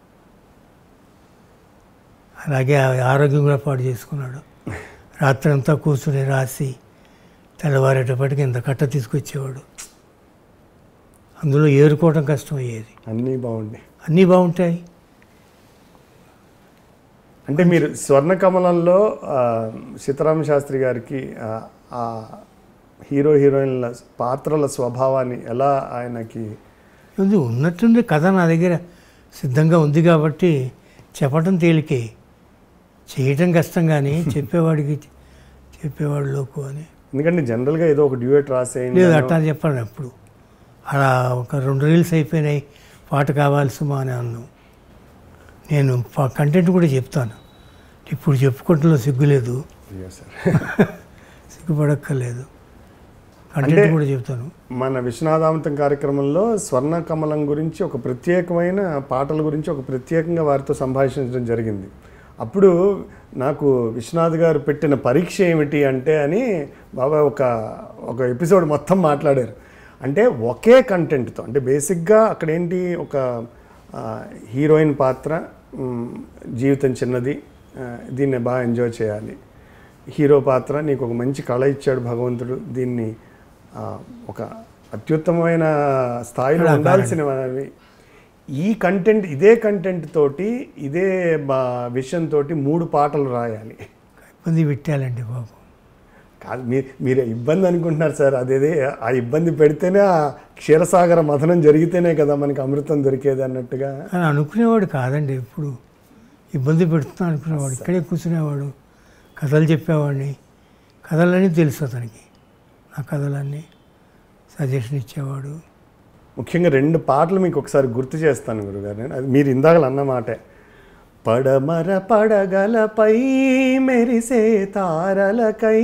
అలాగే ఆ ఆరోగ్యం కూడా పాడు చేసుకున్నాడు రాత్రి అంతా కూర్చుని రాసి తెల్లవారేటప్పటికి ఇంత కట్ట తీసుకొచ్చేవాడు అందులో ఏరుకోవడం కష్టం అయ్యేది అన్నీ బాగుండి అన్నీ బాగుంటాయి అంటే మీరు స్వర్ణకమలంలో ఆ, సీతారామ శాస్త్రి గారికి ఆ, ఆ హీరో హీరోయిన్ల పాత్రల స్వభావాన్ని ఎలా ఆయనకి ఉంది ఉన్నట్టుండి కథ నా దగ్గర సిద్ధంగా ఉంది కాబట్టి చెప్పటం తేలికే చేయటం కష్టం కానీ చెప్పేవాడికి చెప్పేవాడు లోకు అని ఎందుకంటే జనరల్గా ఏదో ఒక డ్యూయట్ రాసేయండి లేదు అట్టా చెప్పాను అప్పుడు అలా ఒక రెండు రీల్స్ అయిపోయినాయి పాట కావాలి సుమా అని అన్నాం నేను కంటెంట్ కూడా చెప్తాను ఇప్పుడు చెప్పుకోవటంలో సిగ్గులేదు అయ్యో సార్ సిగ్గుపడక్కర్లేదు కంటెంట్ అంటే- కూడా చెప్తాను మన విశ్వనాథామృతం కార్యక్రమంలో స్వర్ణ కమలం గురించి ఒక ప్రత్యేకమైన పాటల గురించి ఒక ప్రత్యేకంగా వారితో సంభాషించడం జరిగింది అప్పుడు నాకు విశ్వనాథ్ గారు పెట్టిన పరీక్ష ఏమిటి అంటే అని బాబా ఒక ఒక ఎపిసోడ్ మొత్తం మాట్లాడారు అంటే ఒకే కంటెంట్తో అంటే బేసిక్గా అక్కడ ఏంటి ఒక ఆ, హీరోయిన్ పాత్ర మ్, జీవితం చిన్నది ఆ, దీన్ని బాగా ఎంజాయ్ చేయాలి హీరో పాత్ర నీకు ఒక మంచి కళ ఇచ్చాడు భగవంతుడు దీన్ని ఆ, ఒక అత్యుత్తమమైన స్థాయిలో కళాకారుడు. ఉండాల్సినవి ఈ కంటెంట్ ఇదే కంటెంట్ తోటి ఇదే బా విషయం తోటి మూడు పాటలు రాయాలి ఇబ్బంది పెట్టాలండి బాబు కాదు మీరు మీరు ఇబ్బంది అనుకుంటున్నారు సార్ అదేదే ఆ ఇబ్బంది పెడితేనే ఆ క్షీరసాగర మథనం జరిగితేనే కదా మనకి అమృతం దొరికేది అన్నట్టుగా అని అనుకునేవాడు కాదండి ఎప్పుడు ఇబ్బంది పెడుతున్నా అనుకునేవాడు ఇక్కడే కూర్చునేవాడు కథలు చెప్పేవాడిని కథలన్నీ తెలుసు అతనికి నా కథలన్నీ సజెషన్ ఇచ్చేవాడు ముఖ్యంగా రెండు పాటలు మీకు ఒకసారి గుర్తు చేస్తాను గురుగారు నేను అది మీరు ఇందాకలు అన్న మాటే పడమర పడగలపై మెరిసే తారలకై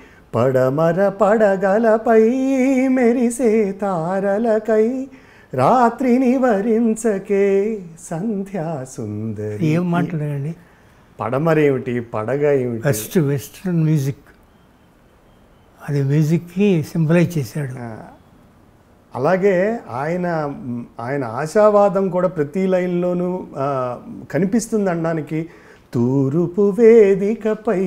పడమర పడగలపై మెరిసే తారలకై రాత్రిని వరించకే సంధ్యా సుందరి ఏం మాట్లాడండి పడమరేమిటి పడగ ఏమిటి వెస్ట్ వెస్ట్రన్ మ్యూజిక్ అది మ్యూజిక్కి సింబలైజ్ చేశాడు ఆ, అలాగే ఆయన మ్, ఆయన ఆశావాదం కూడా ప్రతి లైన్లోనూ ఆ, కనిపిస్తుంది అనడానికి తూరుపు వేదికపై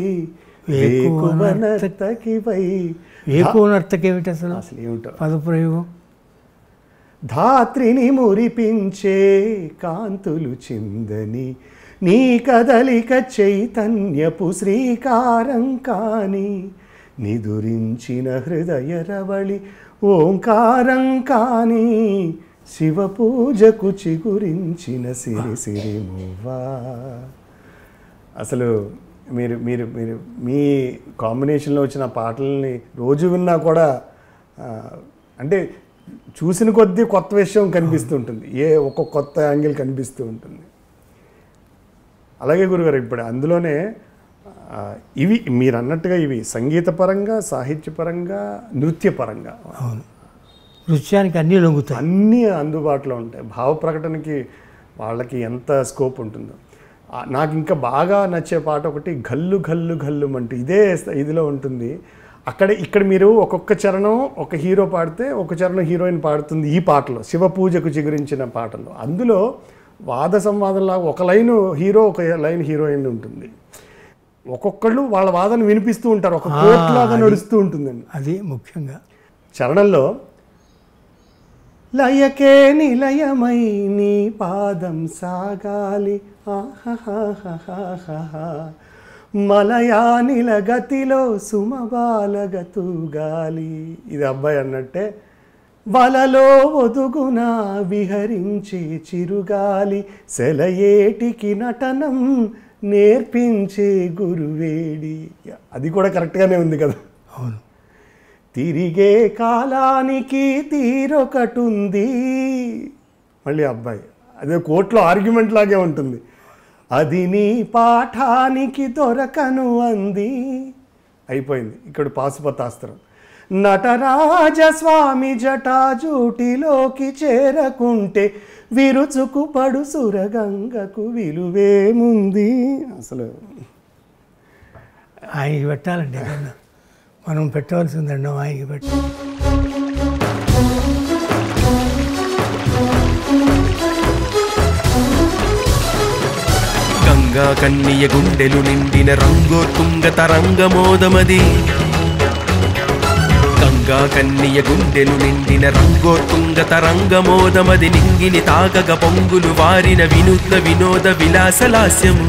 వేకువనర్తకిపై వేకువ నర్తకేమిటి అసలు అసలు ఏమిటో పదప్రయోగం ధాత్రిని మురిపించే కాంతులు చిందని నీ కదలిక చైతన్యపు శ్రీకారం కాని నిదురించిన హృదయ రవళి ఓంకారం కాని శివ పూజకు చిగురించిన సిరి సిరి మువ్వా అసలు మీరు మీరు మీరు మీ కాంబినేషన్లో వచ్చిన పాటల్ని రోజు విన్నా కూడా ఆ, అంటే చూసిన కొద్దీ కొత్త విషయం కనిపిస్తుంటుంది ఏ ఒక్కొక్క కొత్త యాంగిల్ కనిపిస్తూ ఉంటుంది అలాగే గురుగారు ఇప్పుడు అందులోనే ఆ, ఇవి మీరు అన్నట్టుగా ఇవి సంగీతపరంగా సాహిత్యపరంగా నృత్యపరంగా అవును నృత్యానికి అన్నీ లొంగుతాయి అన్నీ అందుబాటులో ఉంటాయి భావ ప్రకటనకి వాళ్ళకి ఎంత స్కోప్ ఉంటుందో ఆ, నాకు ఇంకా బాగా నచ్చే పాట ఒకటి గల్లు గల్లు గల్లు అంటూ ఇదే స్థ- ఇదిలో ఉంటుంది అక్కడ ఇక్కడ మీరు ఒక్కొక్క చరణం ఒక హీరో పాడితే ఒక చరణం హీరోయిన్ పాడుతుంది ఈ పాటలో శివ పూజకు చిగురించిన పాటల్లో అందులో వాద సంవాదంలాగా ఒక లైన్ హీరో ఒక లైన్ హీరోయిన్ ఉంటుంది ఒక్కొక్కళ్ళు వాళ్ళ వాదన వినిపిస్తూ ఉంటారు ఒక కోర్ట్ లాగా నడుస్తూ ఉంటుందండి అది ముఖ్యంగా చరణంలో లయకే నిలయమై నీ పాదం సాగాలి ఆహాహాహాహాహా. మలయానిల గతిలో సుమబాలగతుగాలి ఇది అబ్బాయి అన్నట్టే వలలో ఒదుగున విహరించి చిరుగాలి సెలయేటికి నటనం నేర్పించే గురువేడి అది కూడా కరెక్ట్గానే ఉంది కదా అవును తిరిగే కాలానికి తీరొకటుంది మళ్ళీ అబ్బాయి అదే కోర్టులో ఆర్గ్యుమెంట్ లాగే ఉంటుంది అది నీ పాఠానికి దొరకను అంది అయిపోయింది ఇక్కడ పాశుపతాస్త్రం నటరాజస్వామి జటాజూటిలోకి చేరకుంటే విరుచుకు పడు సురగంగకు విలువేముంది అసలు ఆయనకి పెట్టాలండి ఏదన్నా మనం పెట్టవలసిందండి ఆయనకి పెట్టాలి గంగా కన్నియ గుండెలు నిండిన రంగోత్తుంగ తరంగమోదమది గంగా కన్నియ గుండెలు నిండిన రంగోత్తుంగ తరంగమోదమది నింగిని తాగగ పొంగులు వారిన వినూత్న వినోద విలాసలాస్యము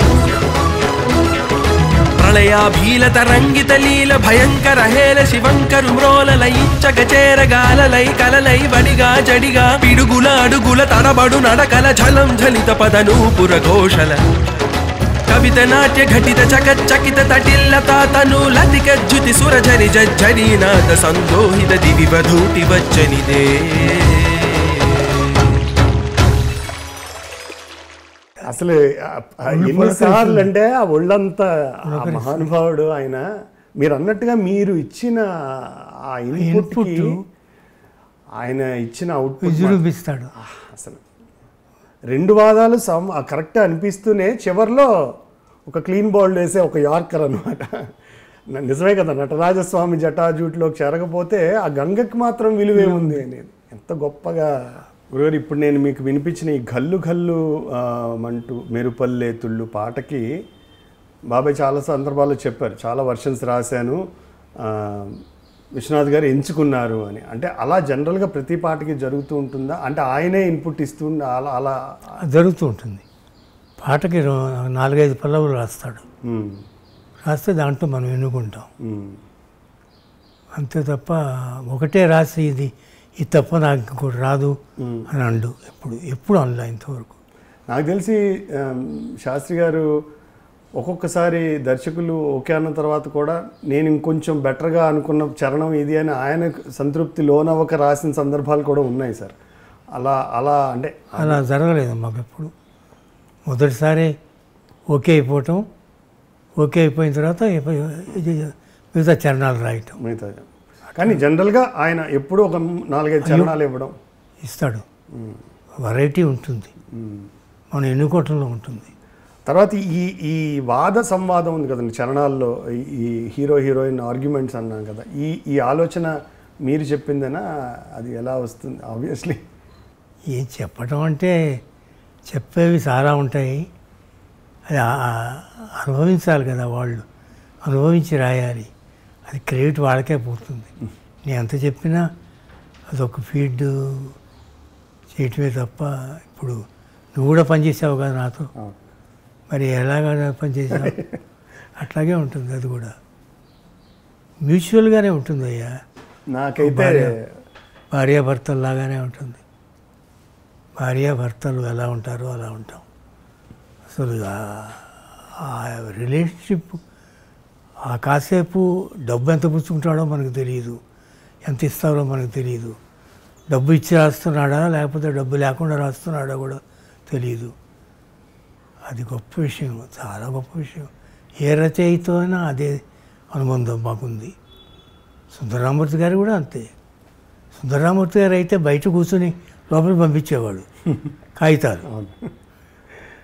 ప్రళయాభీల తరంగిత లీల భయంకర హేల శివంకరు మ్రోలల ఇచ్చగ చేరగాలలై కలలై వడిగా జడిగా పిడుగుల అడుగుల తడబడు నడకల ఝలం ఝలిత పదనూపుర ఘోషల కవిత నాట్య ఘటిత చకచకిత తటిల్ల తాతను లతిక జ్యుతి సురఝరి జజ్జరి నాద సందోహిత దివి వధూటి వచ్చనిదే అసలు ఆ- ఆ ఎన్నిసార్లు అంటే ఆ ఒళ్ళంతా ఆ మహానుభావుడు ఆయన మీరు అన్నట్టుగా మీరు ఇచ్చిన ఆ ఇన్పుట్ ఇన్పుట్ ఆయన ఇచ్చిన అవుట్పుట్ విజృంభిస్తాడు అసలు రెండు వాదాలు సమ్ కరెక్ట్ అనిపిస్తూనే చివర్లో ఒక క్లీన్ బౌల్డ్ వేసే ఒక యార్కర్ అనమాట నిజమే కదా నటరాజస్వామి జటాజూట్లోకి చేరకపోతే ఆ గంగకి మాత్రం విలువే ఉంది అనేది ఎంత గొప్పగా గురుగారు ఇప్పుడు నేను మీకు వినిపించిన ఈ గల్లు గల్లు ఆ, మంటూ మెరుపల్లే తుళ్ళు పాటకి బాబాయ్ చాలా సందర్భాల్లో చెప్పారు చాలా వర్షన్స్ రాశాను ఆ, విశ్వనాథ్ గారు ఎంచుకున్నారు అని అంటే అలా జనరల్గా ప్రతి పాటకి జరుగుతూ ఉంటుందా అంటే ఆయనే ఇన్పుట్ ఇస్తూ అలా అలా జరుగుతూ ఉంటుంది పాటకి రో- నాలుగైదు పల్లవులు రాస్తాడు ఉమ్, రాస్తే దాంట్లో మనం ఎన్నుకుంటాం ఉమ్, అంతే తప్ప ఒకటే రాసి ఇది ఇది తప్ప నాకు ఇంకోటి రాదు అని అండు ఎప్పుడు ఎప్పుడు అనలే ఇంతవరకు నాకు తెలిసి ఆమ్, శాస్త్రి గారు ఒక్కొక్కసారి దర్శకులు ఓకే అన్న తర్వాత కూడా నేను ఇంకొంచెం బెటర్గా అనుకున్న చరణం ఇది అని ఆయన సంతృప్తి లోనవ్వక రాసిన సందర్భాలు కూడా ఉన్నాయి సార్ అలా అలా అంటే అలా జరగలేదు మాకు ఎప్పుడు మొదటిసారి ఓకే అయిపోవటం ఓకే అయిపోయిన తర్వాత ఇప- ఇది మిగతా చరణాలు రాయటం మిగతా కానీ జనరల్గా ఆయన ఎప్పుడూ ఒక నాలుగైదు చరణాలు ఇవ్వడం ఇస్తాడు వెరైటీ ఉంటుంది మనం ఎన్నుకోవటంలో ఉంటుంది తర్వాత ఈ ఈ వాద సంవాదం ఉంది కదండి చరణాల్లో ఈ- ఈ హీరో హీరోయిన్ ఆర్గ్యుమెంట్స్ అన్నాం కదా ఈ ఈ ఆలోచన మీరు చెప్పిందేనా అది ఎలా వస్తుంది ఆబ్వియస్లీ ఏం చెప్పటం అంటే చెప్పేవి చాలా ఉంటాయి అది ఆ- ఆ- అనుభవించాలి కదా వాళ్ళు అనుభవించి రాయాలి అది క్రెడిట్ వాళ్ళకే పోతుంది నేను ఎంత చెప్పినా అదొక ఫీడ్ చేయటమే తప్ప ఇప్పుడు నువ్వు కూడా పనిచేసావు కదా నాతో మరి ఎలాగ పనిచేసావు అట్లాగే ఉంటుంది అది కూడా మ్యూచువల్గానే ఉంటుంది అయ్యా నాకైతే భార్య. భార్యాభర్తల్లాగానే ఉంటుంది భార్యాభర్తలు ఎలా ఉంటారో అలా ఉంటాం అసలు ఆ- ఆ రిలేషన్షిప్ ఆ కాసేపు డబ్బు ఎంత పుచ్చుకుంటాడో మనకు తెలియదు ఎంత ఇస్తారో మనకు తెలియదు డబ్బు ఇచ్చి రాస్తున్నాడా లేకపోతే డబ్బు లేకుండా రాస్తున్నాడా కూడా తెలియదు అది గొప్ప విషయం చాలా గొప్ప విషయం ఏ రచయితో అయినా అదే అనుబంధం మాకుంది సుందరరామూర్తి గారు కూడా అంతే సుందరరామూర్తి గారు అయితే బయట కూర్చొని లోపలికి పంపించేవాడు కాగితాలు అవును.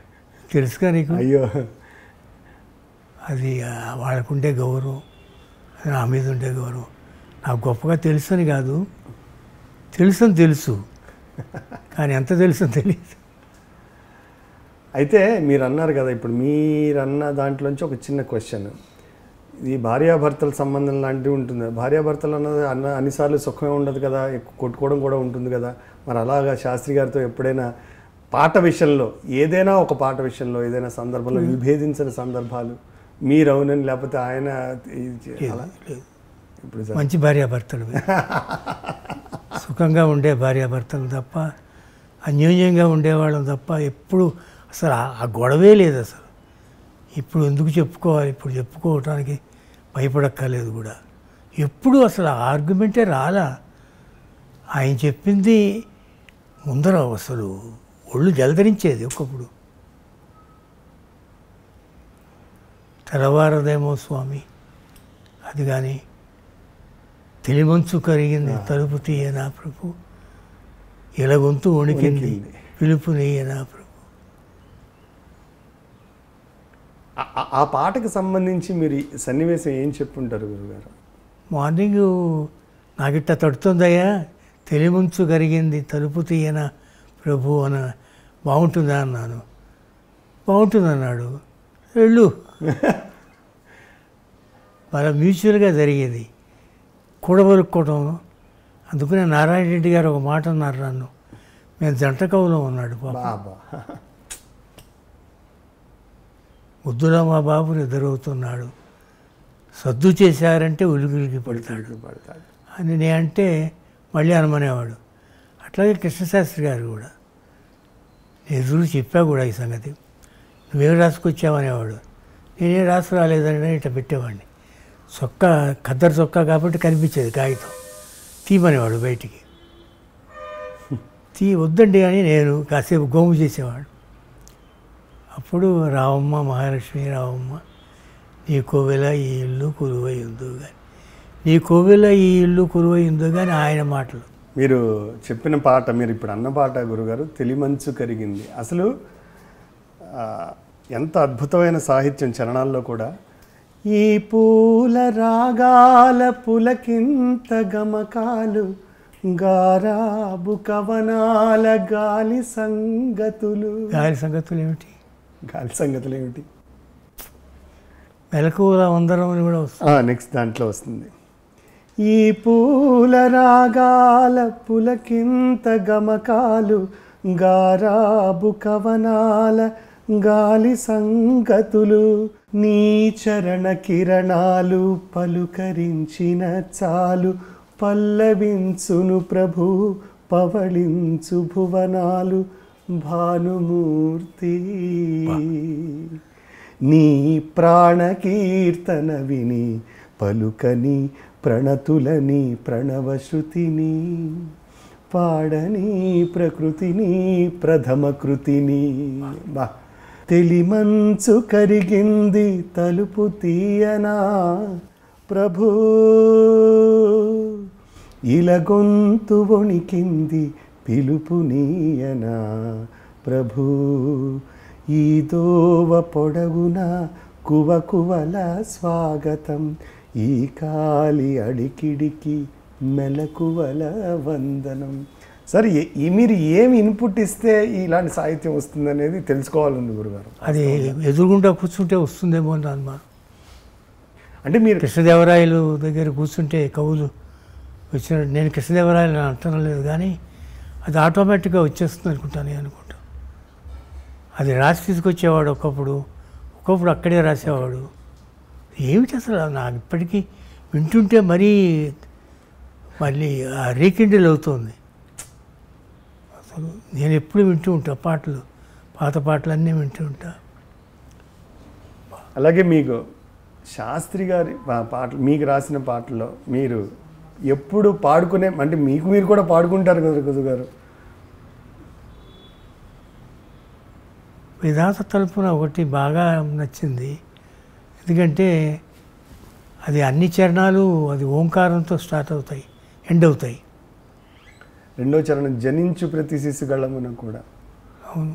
తెలుసుగా నీకు అయ్యో అది ఆ, వాళ్ళకుండే గౌరవం అది నా మీద ఉండే గౌరవం నాకు గొప్పగా తెలుసని కాదు తెలుసని తెలుసు కానీ ఎంత తెలుసని తెలియదు అయితే మీరు అన్నారు కదా ఇప్పుడు మీరన్న దాంట్లోంచి ఒక చిన్న క్వశ్చన్ ఇది భార్యాభర్తల సంబంధం లాంటివి ఉంటుంది భార్యాభర్తలు అన్నది అన్న అన్నిసార్లు సుఖమే ఉండదు కదా ఎక్కువ కొట్టుకోవడం కూడా ఉంటుంది కదా మరి అలాగా శాస్త్రి గారితో ఎప్పుడైనా పాట విషయంలో ఏదైనా ఒక పాట విషయంలో ఏదైనా సందర్భంలో విభేదించిన సందర్భాలు మీరు అవునని లేకపోతే ఆయన ఇది చే- అలా లేదు. ఇప్పుడు సార్ మంచి భార్యాభర్తలు సుఖంగా ఉండే భార్యాభర్తలు తప్ప అన్యోన్యంగా ఉండేవాళ్ళం తప్ప ఎప్పుడు అసలు ఆ- ఆ గొడవే లేదు అసలు ఇప్పుడు ఎందుకు చెప్పుకోవాలి ఇప్పుడు చెప్పుకోవటానికి భయపడక్కర్లేదు కూడా ఎప్పుడు అసలు ఆ ఆర్గ్యుమెంటే రాలా ఆయన చెప్పింది ముందర అసలు ఒళ్ళు జలధరించేది ఒకప్పుడు తెల్లవారదేమో స్వామి అది కానీ తెలిమంచు కరిగింది తలుపు తీయనా ప్రభు ఇలా గొంతు వణికింది వణికింది. పిలుపు నెయ్యనా ప్రభు ఆ- ఆ- ఆ పాటకు సంబంధించి మీరు ఈ సన్నివేశం ఏం చెప్పుంటారు గురుగారు మార్నింగ్ నాకిట్ట తడుతుందయ్యా తెలిమంచు కరిగింది తలుపు తీయనా ప్రభు అన బాగుంటుందా అన్నాను బాగుంటుంది అన్నాడు వెళ్ళు బాగా మ్యూచువల్గా జరిగేది కూడబలుక్కోవడం అందుకనే నారాయణ రెడ్డి గారు ఒక మాట అన్నారు నన్ను మేము జంట కవులో ఉన్నాడు పాప బాబా ముద్దులో మా బాబు నిద్రవుతున్నాడు సద్దు చేశారంటే ఉలిగిలిగి పడతాడు పడతాడు అని నేను అంటే మళ్ళీ అనమనేవాడు అట్లాగే కృష్ణశాస్త్రి గారు కూడా నేను ఎదురు చెప్పా కూడా ఈ సంగతి నువ్వేం రాసుకొచ్చావనేవాడు నేనేం రాసుకురాలేదని ఇట్లా పెట్టేవాడిని చొక్కా ఖద్దరు చొక్కా కాబట్టి కనిపించేది కాగితం తీమనేవాడు బయటికి తీ వద్దండి అని నేను కాసేపు గోము చేసేవాడు అప్పుడు రావమ్మ మహాలక్ష్మి రావమ్మ నీ కోవెల ఈ ఇల్లు కురువై ఉందో కానీ నీ కోవెల ఈ ఇల్లు కురువై ఉందో కానీ ఆయన మాటలు మీరు చెప్పిన పాట మీరు ఇప్పుడు అన్న పాట గురుగారు తెలిమంచు కరిగింది అసలు ఆ, ఎంత అద్భుతమైన సాహిత్యం చరణాల్లో కూడా ఈ పూల రాగాల పులకింత గమకాలు గారాబు కవనాల గాలి సంగతులు గాలి సంగతులు ఏమిటి గాలి సంగతులు ఏమిటి మెలకువల వందరం అని కూడా వస్తుంది నెక్స్ట్ దాంట్లో వస్తుంది ఈ పూల రాగాల పులకింత గమకాలు గారాబు కవనాల గాలి సంగతులు నీ చరణ కిరణాలు పలుకరించిన చాలు పల్లవించును ప్రభు పవళించు భువనాలు భానుమూర్తి నీ ప్రాణ కీర్తన విని పలుకని ప్రణతులని ప్రణవశ్రుతిని పాడని ప్రకృతిని ప్రథమ కృతిని బా తెలిమంచు కరిగింది తలుపు తీయనా ప్రభు ఇల గొంతు వణికింది పిలుపు నీయనా ప్రభు ఈ దోవ పొడవున కువ కువల స్వాగతం ఈ కాలి అడికిడికి మెలకువల వందనం సరే ఏ- ఈ మీరు ఏమి ఇన్పుట్ ఇస్తే ఇలాంటి సాహిత్యం వస్తుంది అనేది తెలుసుకోవాలండి గురుగారు అది ఎదురుగుండా కూర్చుంటే వస్తుందేమో అని అనుమానం అంటే మీరు కృష్ణదేవరాయలు దగ్గర కూర్చుంటే కవులు వచ్చిన నేను కృష్ణదేవరాయలు అంటడం లేదు కానీ అది ఆటోమేటిక్గా వచ్చేస్తుంది అనుకుంటాను నేను అనుకుంటా అది రాసి తీసుకొచ్చేవాడు ఒకప్పుడు ఒకప్పుడు అక్కడే రాసేవాడు ఏమిటి అసలు నాకు ఇప్పటికీ వింటుంటే మరీ మళ్ళీ ఆ రీకిండిల్ అవుతుంది అసలు నేను ఎప్పుడు వింటూ ఉంటా పాటలు పాత పాటలన్నీ వింటూ ఉంటా అలాగే మీకు శాస్త్రి గారి పా- పాటలు మీకు రాసిన పాటల్లో మీరు ఎప్పుడు పాడుకునే అంటే మీకు మీరు కూడా పాడుకుంటారు కదా కుదు గారు విధాత తలుపున ఒకటి బాగా నచ్చింది ఎందుకంటే అది అన్ని చరణాలు అది ఓంకారంతో స్టార్ట్ అవుతాయి ఎండ్ అవుతాయి రెండో చరణం జనించు ప్రతి శిశుగళమున కూడా అవును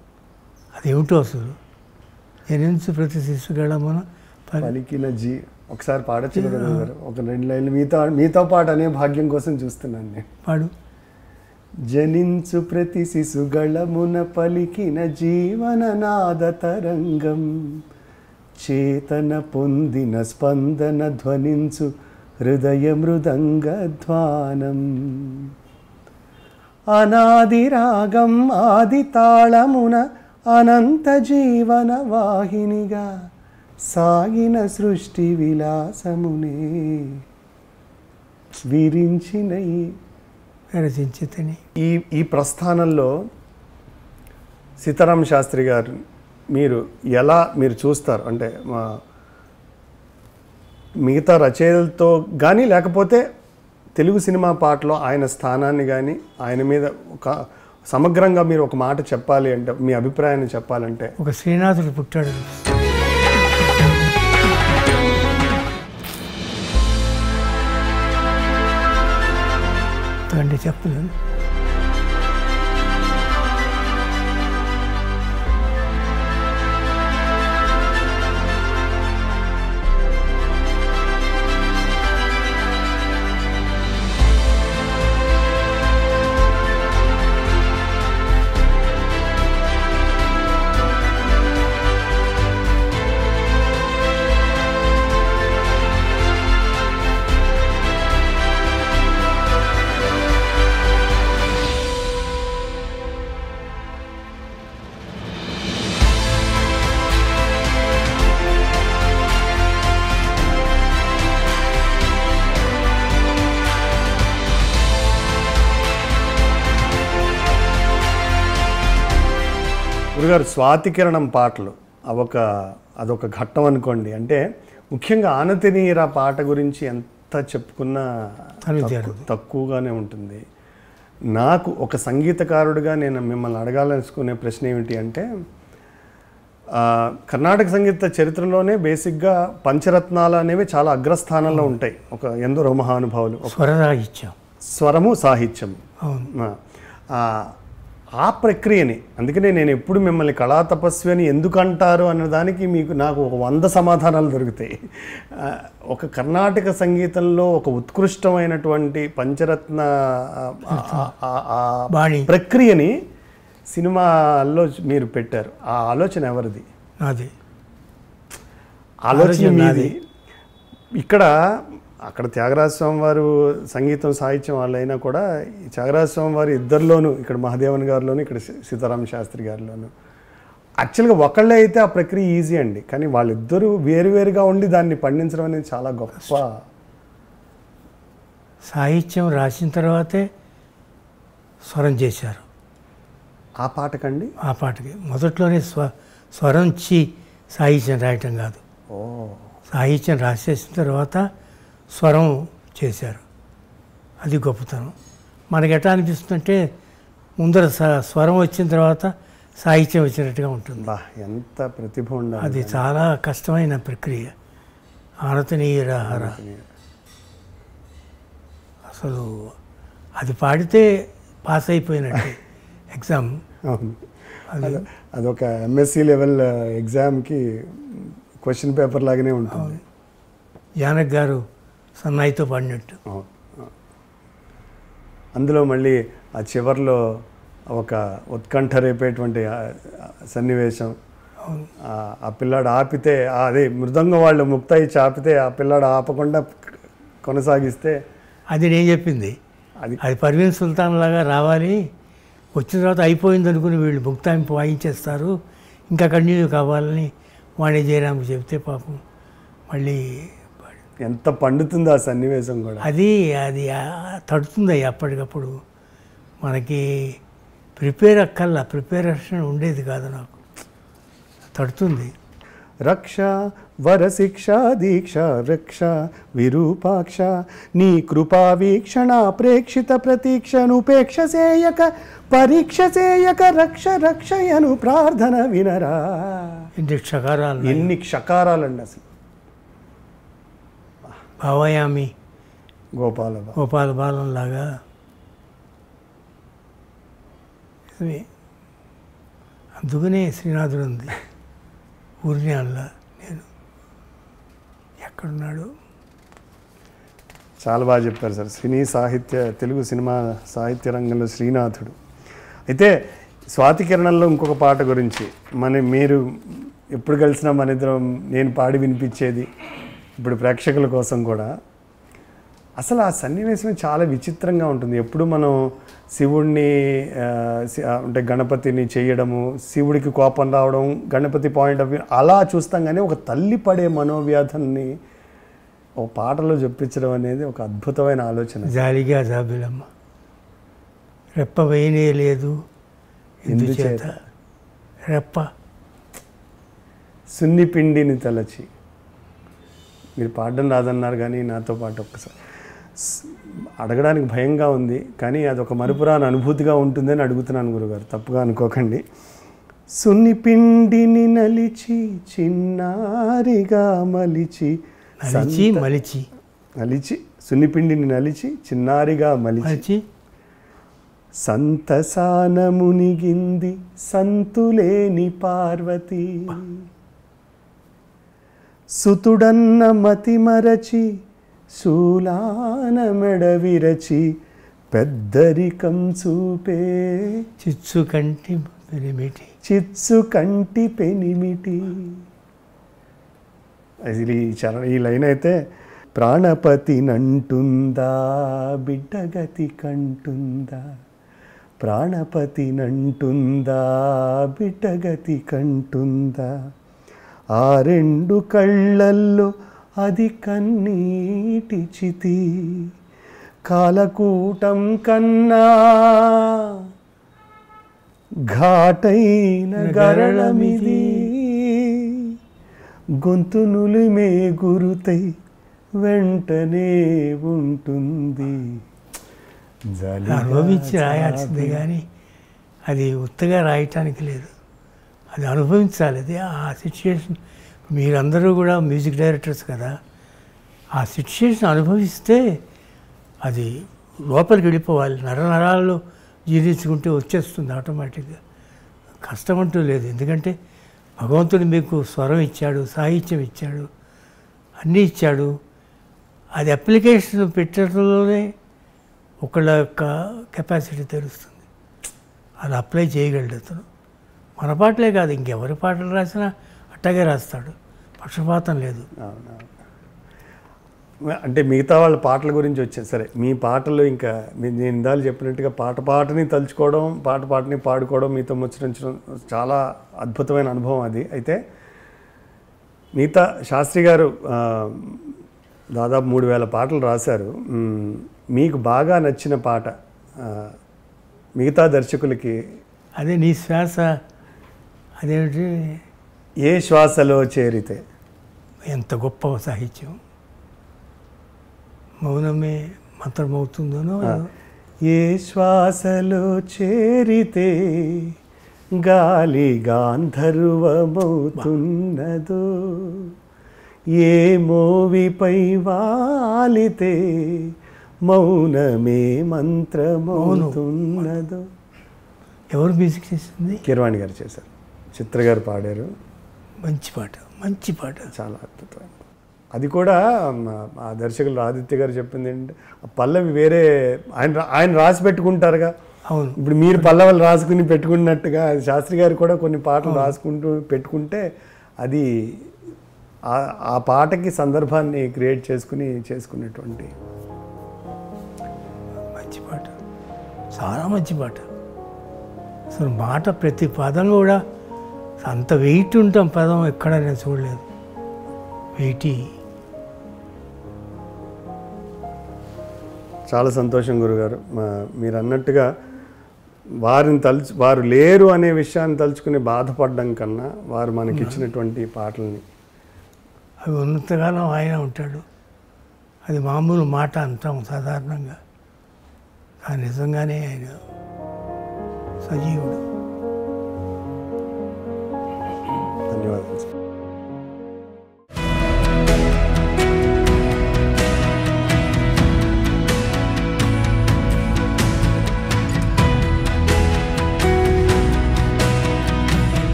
అదేమిటో అసలు జనించు ప్రతి శిశుగళమున పలి పలికిన జీ ఒకసారి పాడొచ్చు కదా గురుగారు ఒక రెండు లైన్లు మీతో మీతో పాటు అనే భాగ్యం కోసం చూస్తున్నాను నేను పాడు జనించు ప్రతి శిశుగళమున పలికిన జీవననాద తరంగం చేతన పొందిన స్పందన ధ్వనించు హృదయ మృదంగ ధ్వానం అనాది రాగం ఆది తాళమున అనంత జీవన వాహినిగా సాగిన సృష్టి విలాసమునే విరించిన ఈ రచించితని ఈ ఈ ప్రస్థానంలో సీతారామ శాస్త్రి గారు మీరు ఎలా మీరు చూస్తారు అంటే మా మిగతా రచయితలతో కానీ లేకపోతే తెలుగు సినిమా పాటలో ఆయన స్థానాన్ని కానీ ఆయన మీద ఒక సమగ్రంగా మీరు ఒక మాట చెప్పాలి అంటే మీ అభిప్రాయాన్ని చెప్పాలంటే ఒక శ్రీనాథుడు పుట్టాడు తండ్రి చెప్పలేను గురుగారు స్వాతికిరణం పాటలు అవొక అదొక ఘట్టం అనుకోండి అంటే ముఖ్యంగా ఆనతినీర పాట గురించి ఎంత చెప్పుకున్నా అనుచారు. తక్కు- తక్కువగానే ఉంటుంది నాకు ఒక సంగీతకారుడిగా నేను మిమ్మల్ని అడగాలనుకునే ప్రశ్న ఏమిటి అంటే ఆ, కర్ణాటక సంగీత చరిత్రలోనే బేసిక్గా పంచరత్నాలు అనేవి చాలా అగ్రస్థానంలో ఉంటాయి ఒక ఎందరో మహానుభావులు ఒక స్వరరాగిత్యం స్వరము సాహిత్యం అవును ఆ, ఆ, ఆ ప్రక్రియని అందుకనే నేను ఎప్పుడు మిమ్మల్ని కళా తపస్వి అని ఎందుకు అంటారు అనే దానికి మీకు నాకు ఒక వంద సమాధానాలు దొరుకుతాయి ఆ, ఒక కర్ణాటక సంగీతంలో ఒక ఉత్కృష్టమైనటువంటి పంచరత్న ఆ, ఆ, ఆ, ఆ బాణి ప్రక్రియని సినిమాల్లో మీరు పెట్టారు ఆ ఆలోచన ఎవరిది నాది ఆలోచన ఆలోచన మీది నాది. ఇక్కడ అక్కడ త్యాగరాజ స్వామి వారు సంగీతం సాహిత్యం వాళ్ళైనా కూడా ఈ త్యాగరాజ స్వామి వారు ఇద్దరిలోనూ ఇక్కడ మహాదేవన్ గారిలోను ఇక్కడ సీ- సీతారామ శాస్త్రి గారిలోను యాక్చువల్గా ఒకళ్ళే అయితే ఆ ప్రక్రియ ఈజీ అండి కానీ వాళ్ళిద్దరూ వేరువేరుగా ఉండి దాన్ని పండించడం అనేది చాలా గొప్ప సాహిత్యం రాసిన తర్వాతే స్వరం చేశారు ఆ పాటకండి ఆ పాటకి మొదట్లోనే స్వ స్వరం చి సాహిత్యం రాయటం కాదు ఓ సాహిత్యం రాసేసిన తర్వాత స్వరం చేశారు అది గొప్పతనం మనకి ఎట్లా అనిపిస్తుందంటే ముందర స- స్వరం వచ్చిన తర్వాత సాహిత్యం వచ్చినట్టుగా ఉంటుంది బా ఎంత ప్రతిభ ఉండాలి అది చాలా కష్టమైన ప్రక్రియ ఆనతనీయరహర అసలు అది పాడితే పాస్ అయిపోయినట్టు ఎగ్జామ్ అవును అద- అదొక ఎంఎస్సి లెవెల్ ఎగ్జామ్కి క్వశ్చన్ పేపర్ లాగానే ఉంటుంది జానక్ గారు సన్నాయితో పాడినట్టు అవును. అందులో మళ్ళీ ఆ చివర్లో ఒక ఉత్కంఠ రేపేటువంటి ఆ- ఆ సన్నివేశం అవును ఆ- ఆ పిల్లాడు ఆపితే ఆ అదే మృదంగం వాళ్ళు ముక్త ఇచ్చి ఆపితే ఆ పిల్లాడు ఆపకుండా కొనసాగిస్తే అది నేను చెప్పింది అది అది పర్వీన్ సుల్తాన్ లాగా రావాలి వచ్చిన తర్వాత అయిపోయింది అనుకుని వీళ్ళు ముక్తాయింపు వాయించేస్తారు ఇంకా కంటిన్యూ కావాలని వాణి జయరామ్కి చెప్తే పాపం మళ్ళీ పాడి- ఎంత పండుతుందో ఆ సన్నివేశం కూడా అది అది ఆ తడుతుంది అప్పటికప్పుడు మనకి ప్రిపేర్ అక్కల్లా ప్రిపేరేషన్ ఉండేది కాదు నాకు తడుతుంది రక్ష వరశిక్ష దీక్ష రక్ష విరూపాక్ష నీ కృపా వీక్షణ ప్రేక్షిత ప్రతీక్షనుపేక్ష సేయక పరీక్ష సేయక రక్ష రక్షయను ప్రార్థన వినరా ఇంటి క్షకారాలు ఎన్ని క్షకారాలండి అసలు భావయామి గోపాల బా- గోపాల బాలం లాగా నిజమే అందుకనే శ్రీనాథుడు ఉంది ఊరిని అల్లా నేను ఎక్కడ ఎక్కడున్నాడు చాలా బాగా చెప్పారు సార్ సినీ సాహిత్య తెలుగు సినిమా సాహిత్య రంగంలో శ్రీనాథుడు అయితే స్వాతి కిరణంలో ఇంకొక పాట గురించి మన మీరు ఎప్పుడు కలిసినా మన ఇద్దరం నేను పాడి వినిపించేది ఇప్పుడు ప్రేక్షకుల కోసం కూడా అసలు ఆ సన్నివేశం చాలా విచిత్రంగా ఉంటుంది ఎప్పుడు మనం శివుడిని ఆ, శి- ఆ, అంటే గణపతిని చేయడము శివుడికి కోపం రావడం గణపతి పాయింట్ ఆఫ్ వ్యూ అలా చూస్తాం కానీ ఒక తల్లి పడే మనోవ్యాధుల్ని ఒక పాటలో చెప్పించడం అనేది ఒక అద్భుతమైన ఆలోచన జాలిగా జాబిలమ్మ రెప్ప వేయనే లేదు ఎందుచేత ఎందుచేత? రెప్ప సున్ని పిండిని తలచి మీరు పాడడం రాదన్నారు కానీ నాతో పాటు ఒక్కసారి స్- అడగడానికి భయంగా ఉంది కానీ అది ఒక మరుపురాని అనుభూతిగా ఉంటుందని అడుగుతున్నాను గురుగారు తప్పుగా అనుకోకండి సున్ని పిండిని నలిచి చిన్నారిగా మలిచి నలిచి మలిచి నలిచి సున్నిపిండిని నలిచి చిన్నారిగా మలిచి మలిచి సంతసాన మునిగింది సంతులేని పార్వతి సుతుడన్న మతి మరచి శూలాన మెడ విరచి పెద్దరికం చూపే చిచ్చు కంటి పెరిమిటి చిత్సు కంటి పెనిమిటి అసలు ఈ చరణ ఈ లైన్ అయితే ప్రాణపతి నంటుందా బిడ్డగతి కంటుందా ప్రాణపతి నంటుందా బిడ్డగతి కంటుందా ఆ రెండు కళ్ళల్లో అది కన్నీటి చితి కాలకూటం కన్నా ఘాటైన గరళమిది గొంతు నులిమే గురుతై వెంటనే ఉంటుంది జాలిగా అనుభవించి రాయాల్సిందే కానీ అది ఉత్తగా రాయటానికి లేదు అది అనుభవించాలి అది ఆ సిచ్యుయేషన్ మీరందరూ కూడా మ్యూజిక్ డైరెక్టర్స్ కదా ఆ సిచ్యుయేషన్ అనుభవిస్తే అది లోపలికి వెళ్ళిపోవాలి నరనరాల్లో జీర్ణించుకుంటే వచ్చేస్తుంది ఆటోమేటిక్గా కష్టం అంటూ లేదు ఎందుకంటే భగవంతుడు మీకు స్వరం ఇచ్చాడు సాహిత్యం ఇచ్చాడు అన్నీ ఇచ్చాడు అది అప్లికేషన్ పెట్టడంలోనే ఒకళ్ళ యొక్క కెపాసిటీ తెలుస్తుంది అది అప్లై చేయగలడు అతను మన పాటలే కాదు ఇంకెవరి పాటలు రాసినా అట్టాగే రాస్తాడు పక్షపాతం లేదు అవునవును. అంటే మిగతా వాళ్ళ పాటల గురించి వచ్చేది సరే మీ పాటలు ఇంకా మీ- నేను ఇందాలు చెప్పినట్టుగా పాట పాటని తలుచుకోవడం పాట పాటని పాడుకోవడం మీతో ముచ్చరించడం చాలా అద్భుతమైన అనుభవం అది అయితే మిగతా శాస్త్రి గారు ఆ, దాదాపు మూడు వేల పాటలు రాశారు మ్, మీకు బాగా నచ్చిన పాట ఆ, మిగతా దర్శకులకి అదే నీ శ్వాస అదేమిటి ఏ శ్వాసలో చేరితే ఎంత గొప్ప సాహిత్యం మౌనమే మంత్రమవుతుందనో ఏ శ్వాసలో చేరితే గాలి గాంధర్వమవుతున్నదో ఏ మోవిపై వాలితే మౌనమే మంత్రమవుతున్నదో ఎవరు మ్యూజిక్ చేసింది కిరవాణి గారు చేశారు చిత్ర గారు పాడారు మంచి పాట మంచి పాట చాలా అద్భుతమైన అది కూడా మ- ఆ దర్శకులు ఆదిత్య గారు చెప్పింది ఏంటంటే ఆ పల్లవి వేరే ఆయన రా- ఆయన రాసి పెట్టుకుంటారుగా అవును ఇప్పుడు మీరు పల్లవులు రాసుకుని పెట్టుకున్నట్టుగా శాస్త్రి గారు కూడా కొన్ని పాటలు రాసుకుంటూ పెట్టుకుంటే అది ఆ- ఆ పాటకి సందర్భాన్ని క్రియేట్ చేసుకుని చేసుకునేటువంటి మంచి పాట చాలా మంచి పాట అసలు మాట ప్రతి పదం కూడా అంత వెయిట్ ఉంటాం పదం ఎక్కడ నేను చూడలేదు వెయిటీ చాలా సంతోషం గురుగారు మా- మీరు అన్నట్టుగా వారిని తలుచు వారు లేరు అనే విషయాన్ని తలుచుకుని బాధపడడం కన్నా వారు మనకి ఇచ్చినటువంటి పాటల్ని అవి ఉన్నంతకాలం ఆయన ఉంటాడు అది మామూలు మాట అంటాం సాధారణంగా కానీ నిజంగానే ఆయన సజీవుడు ధన్యవాదాలు sir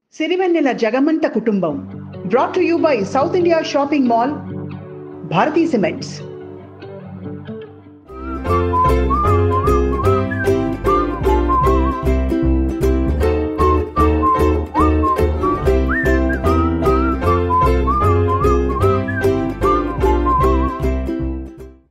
Sirivennela Jagamantha Kutumbam brought to you by South India shopping mall Bharathi cements